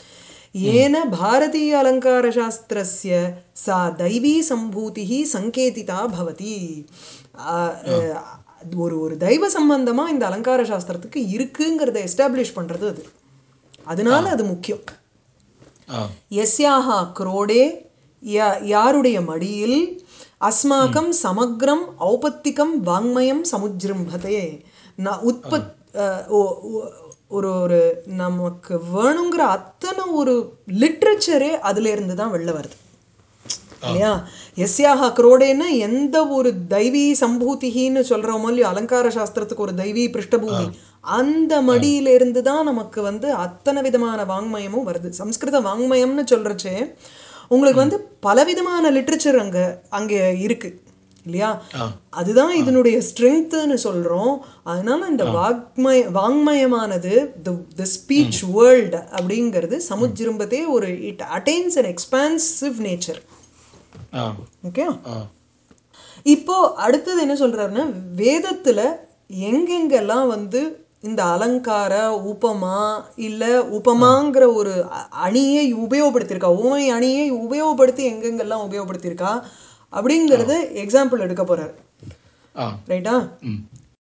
ஏன பாரதீய அலங்கார சாஸ்திரஸ்ய சா தைவீ சம்பூதி சங்கேதிதா பவதி ஆ, அஹ், ஒரு ஒரு தெய்வ சம்பந்தமா இந்த அலங்கார சாஸ்திரத்துக்கு இருக்குங்கிறத எஸ்டாப்ளிஷ் பண்றது அது அதனால அது முக்கியம் ஆ यस्याः क्रोडे யா யாருடைய மடியில் அஸ்மாக்கம் சமக்ரம் ஔபத்திகம் வாங்மயம் சமுஜ்ரும்பதே நான் உற்பத் அஹ், ஓ- ஓ- ஒரு ஒரு நமக்கு வேணுங்கிற அத்தனை ஒரு லிட்ரேச்சரே அதுல இருந்து தான் வெளில வருது இல்லையா எஸ்யாக குரோடேன்னா எந்த ஒரு தெய்வீ சம்பூதிகின்னு சொல்றோமோ இல்லையோ அலங்கார சாஸ்திரத்துக்கு ஒரு தெய்வீ பிருஷ்டபூமி அந்த மடியில இருந்து தான் நமக்கு வந்து அத்தனை விதமான வாங்மயமும் வருது சம்ஸ்கிருத வாங்மயம்னு சொல்றச்சே உங்களுக்கு வந்து பலவிதமான லிட்ரேச்சர் அங்க அங்க இருக்கு இல்லையா அதுதான் இதனுடைய ஸ்ட்ரென்த்துன்னு சொல்றோம் அதனால இந்த வாக்மய வாங்மயமானது த ஸ்பீச் வேர்ல்ட் அப்படிங்கிறது சமுஜ்ரும்பத்தே ஒரு it attains an expansive nature ஆ ஓகே ஆ இப்போ அடுத்தது என்ன சொல்றாருன்னா வேதத்துல எங்கெங்கெல்லாம் வந்து இந்த அலங்கார உபமா இல்ல உபமாங்கிற ஒரு அ- அணியை உபயோகப்படுத்தியிருக்கா உமை அணியை உபயோகப்படுத்தி எங்கெங்கெல்லாம் உபயோகப்படுத்தியிருக்கா அப்படிங்கறத எக்ஸாம்பிள் எடுக்க போறாரு ஆ ரைட்டா ம்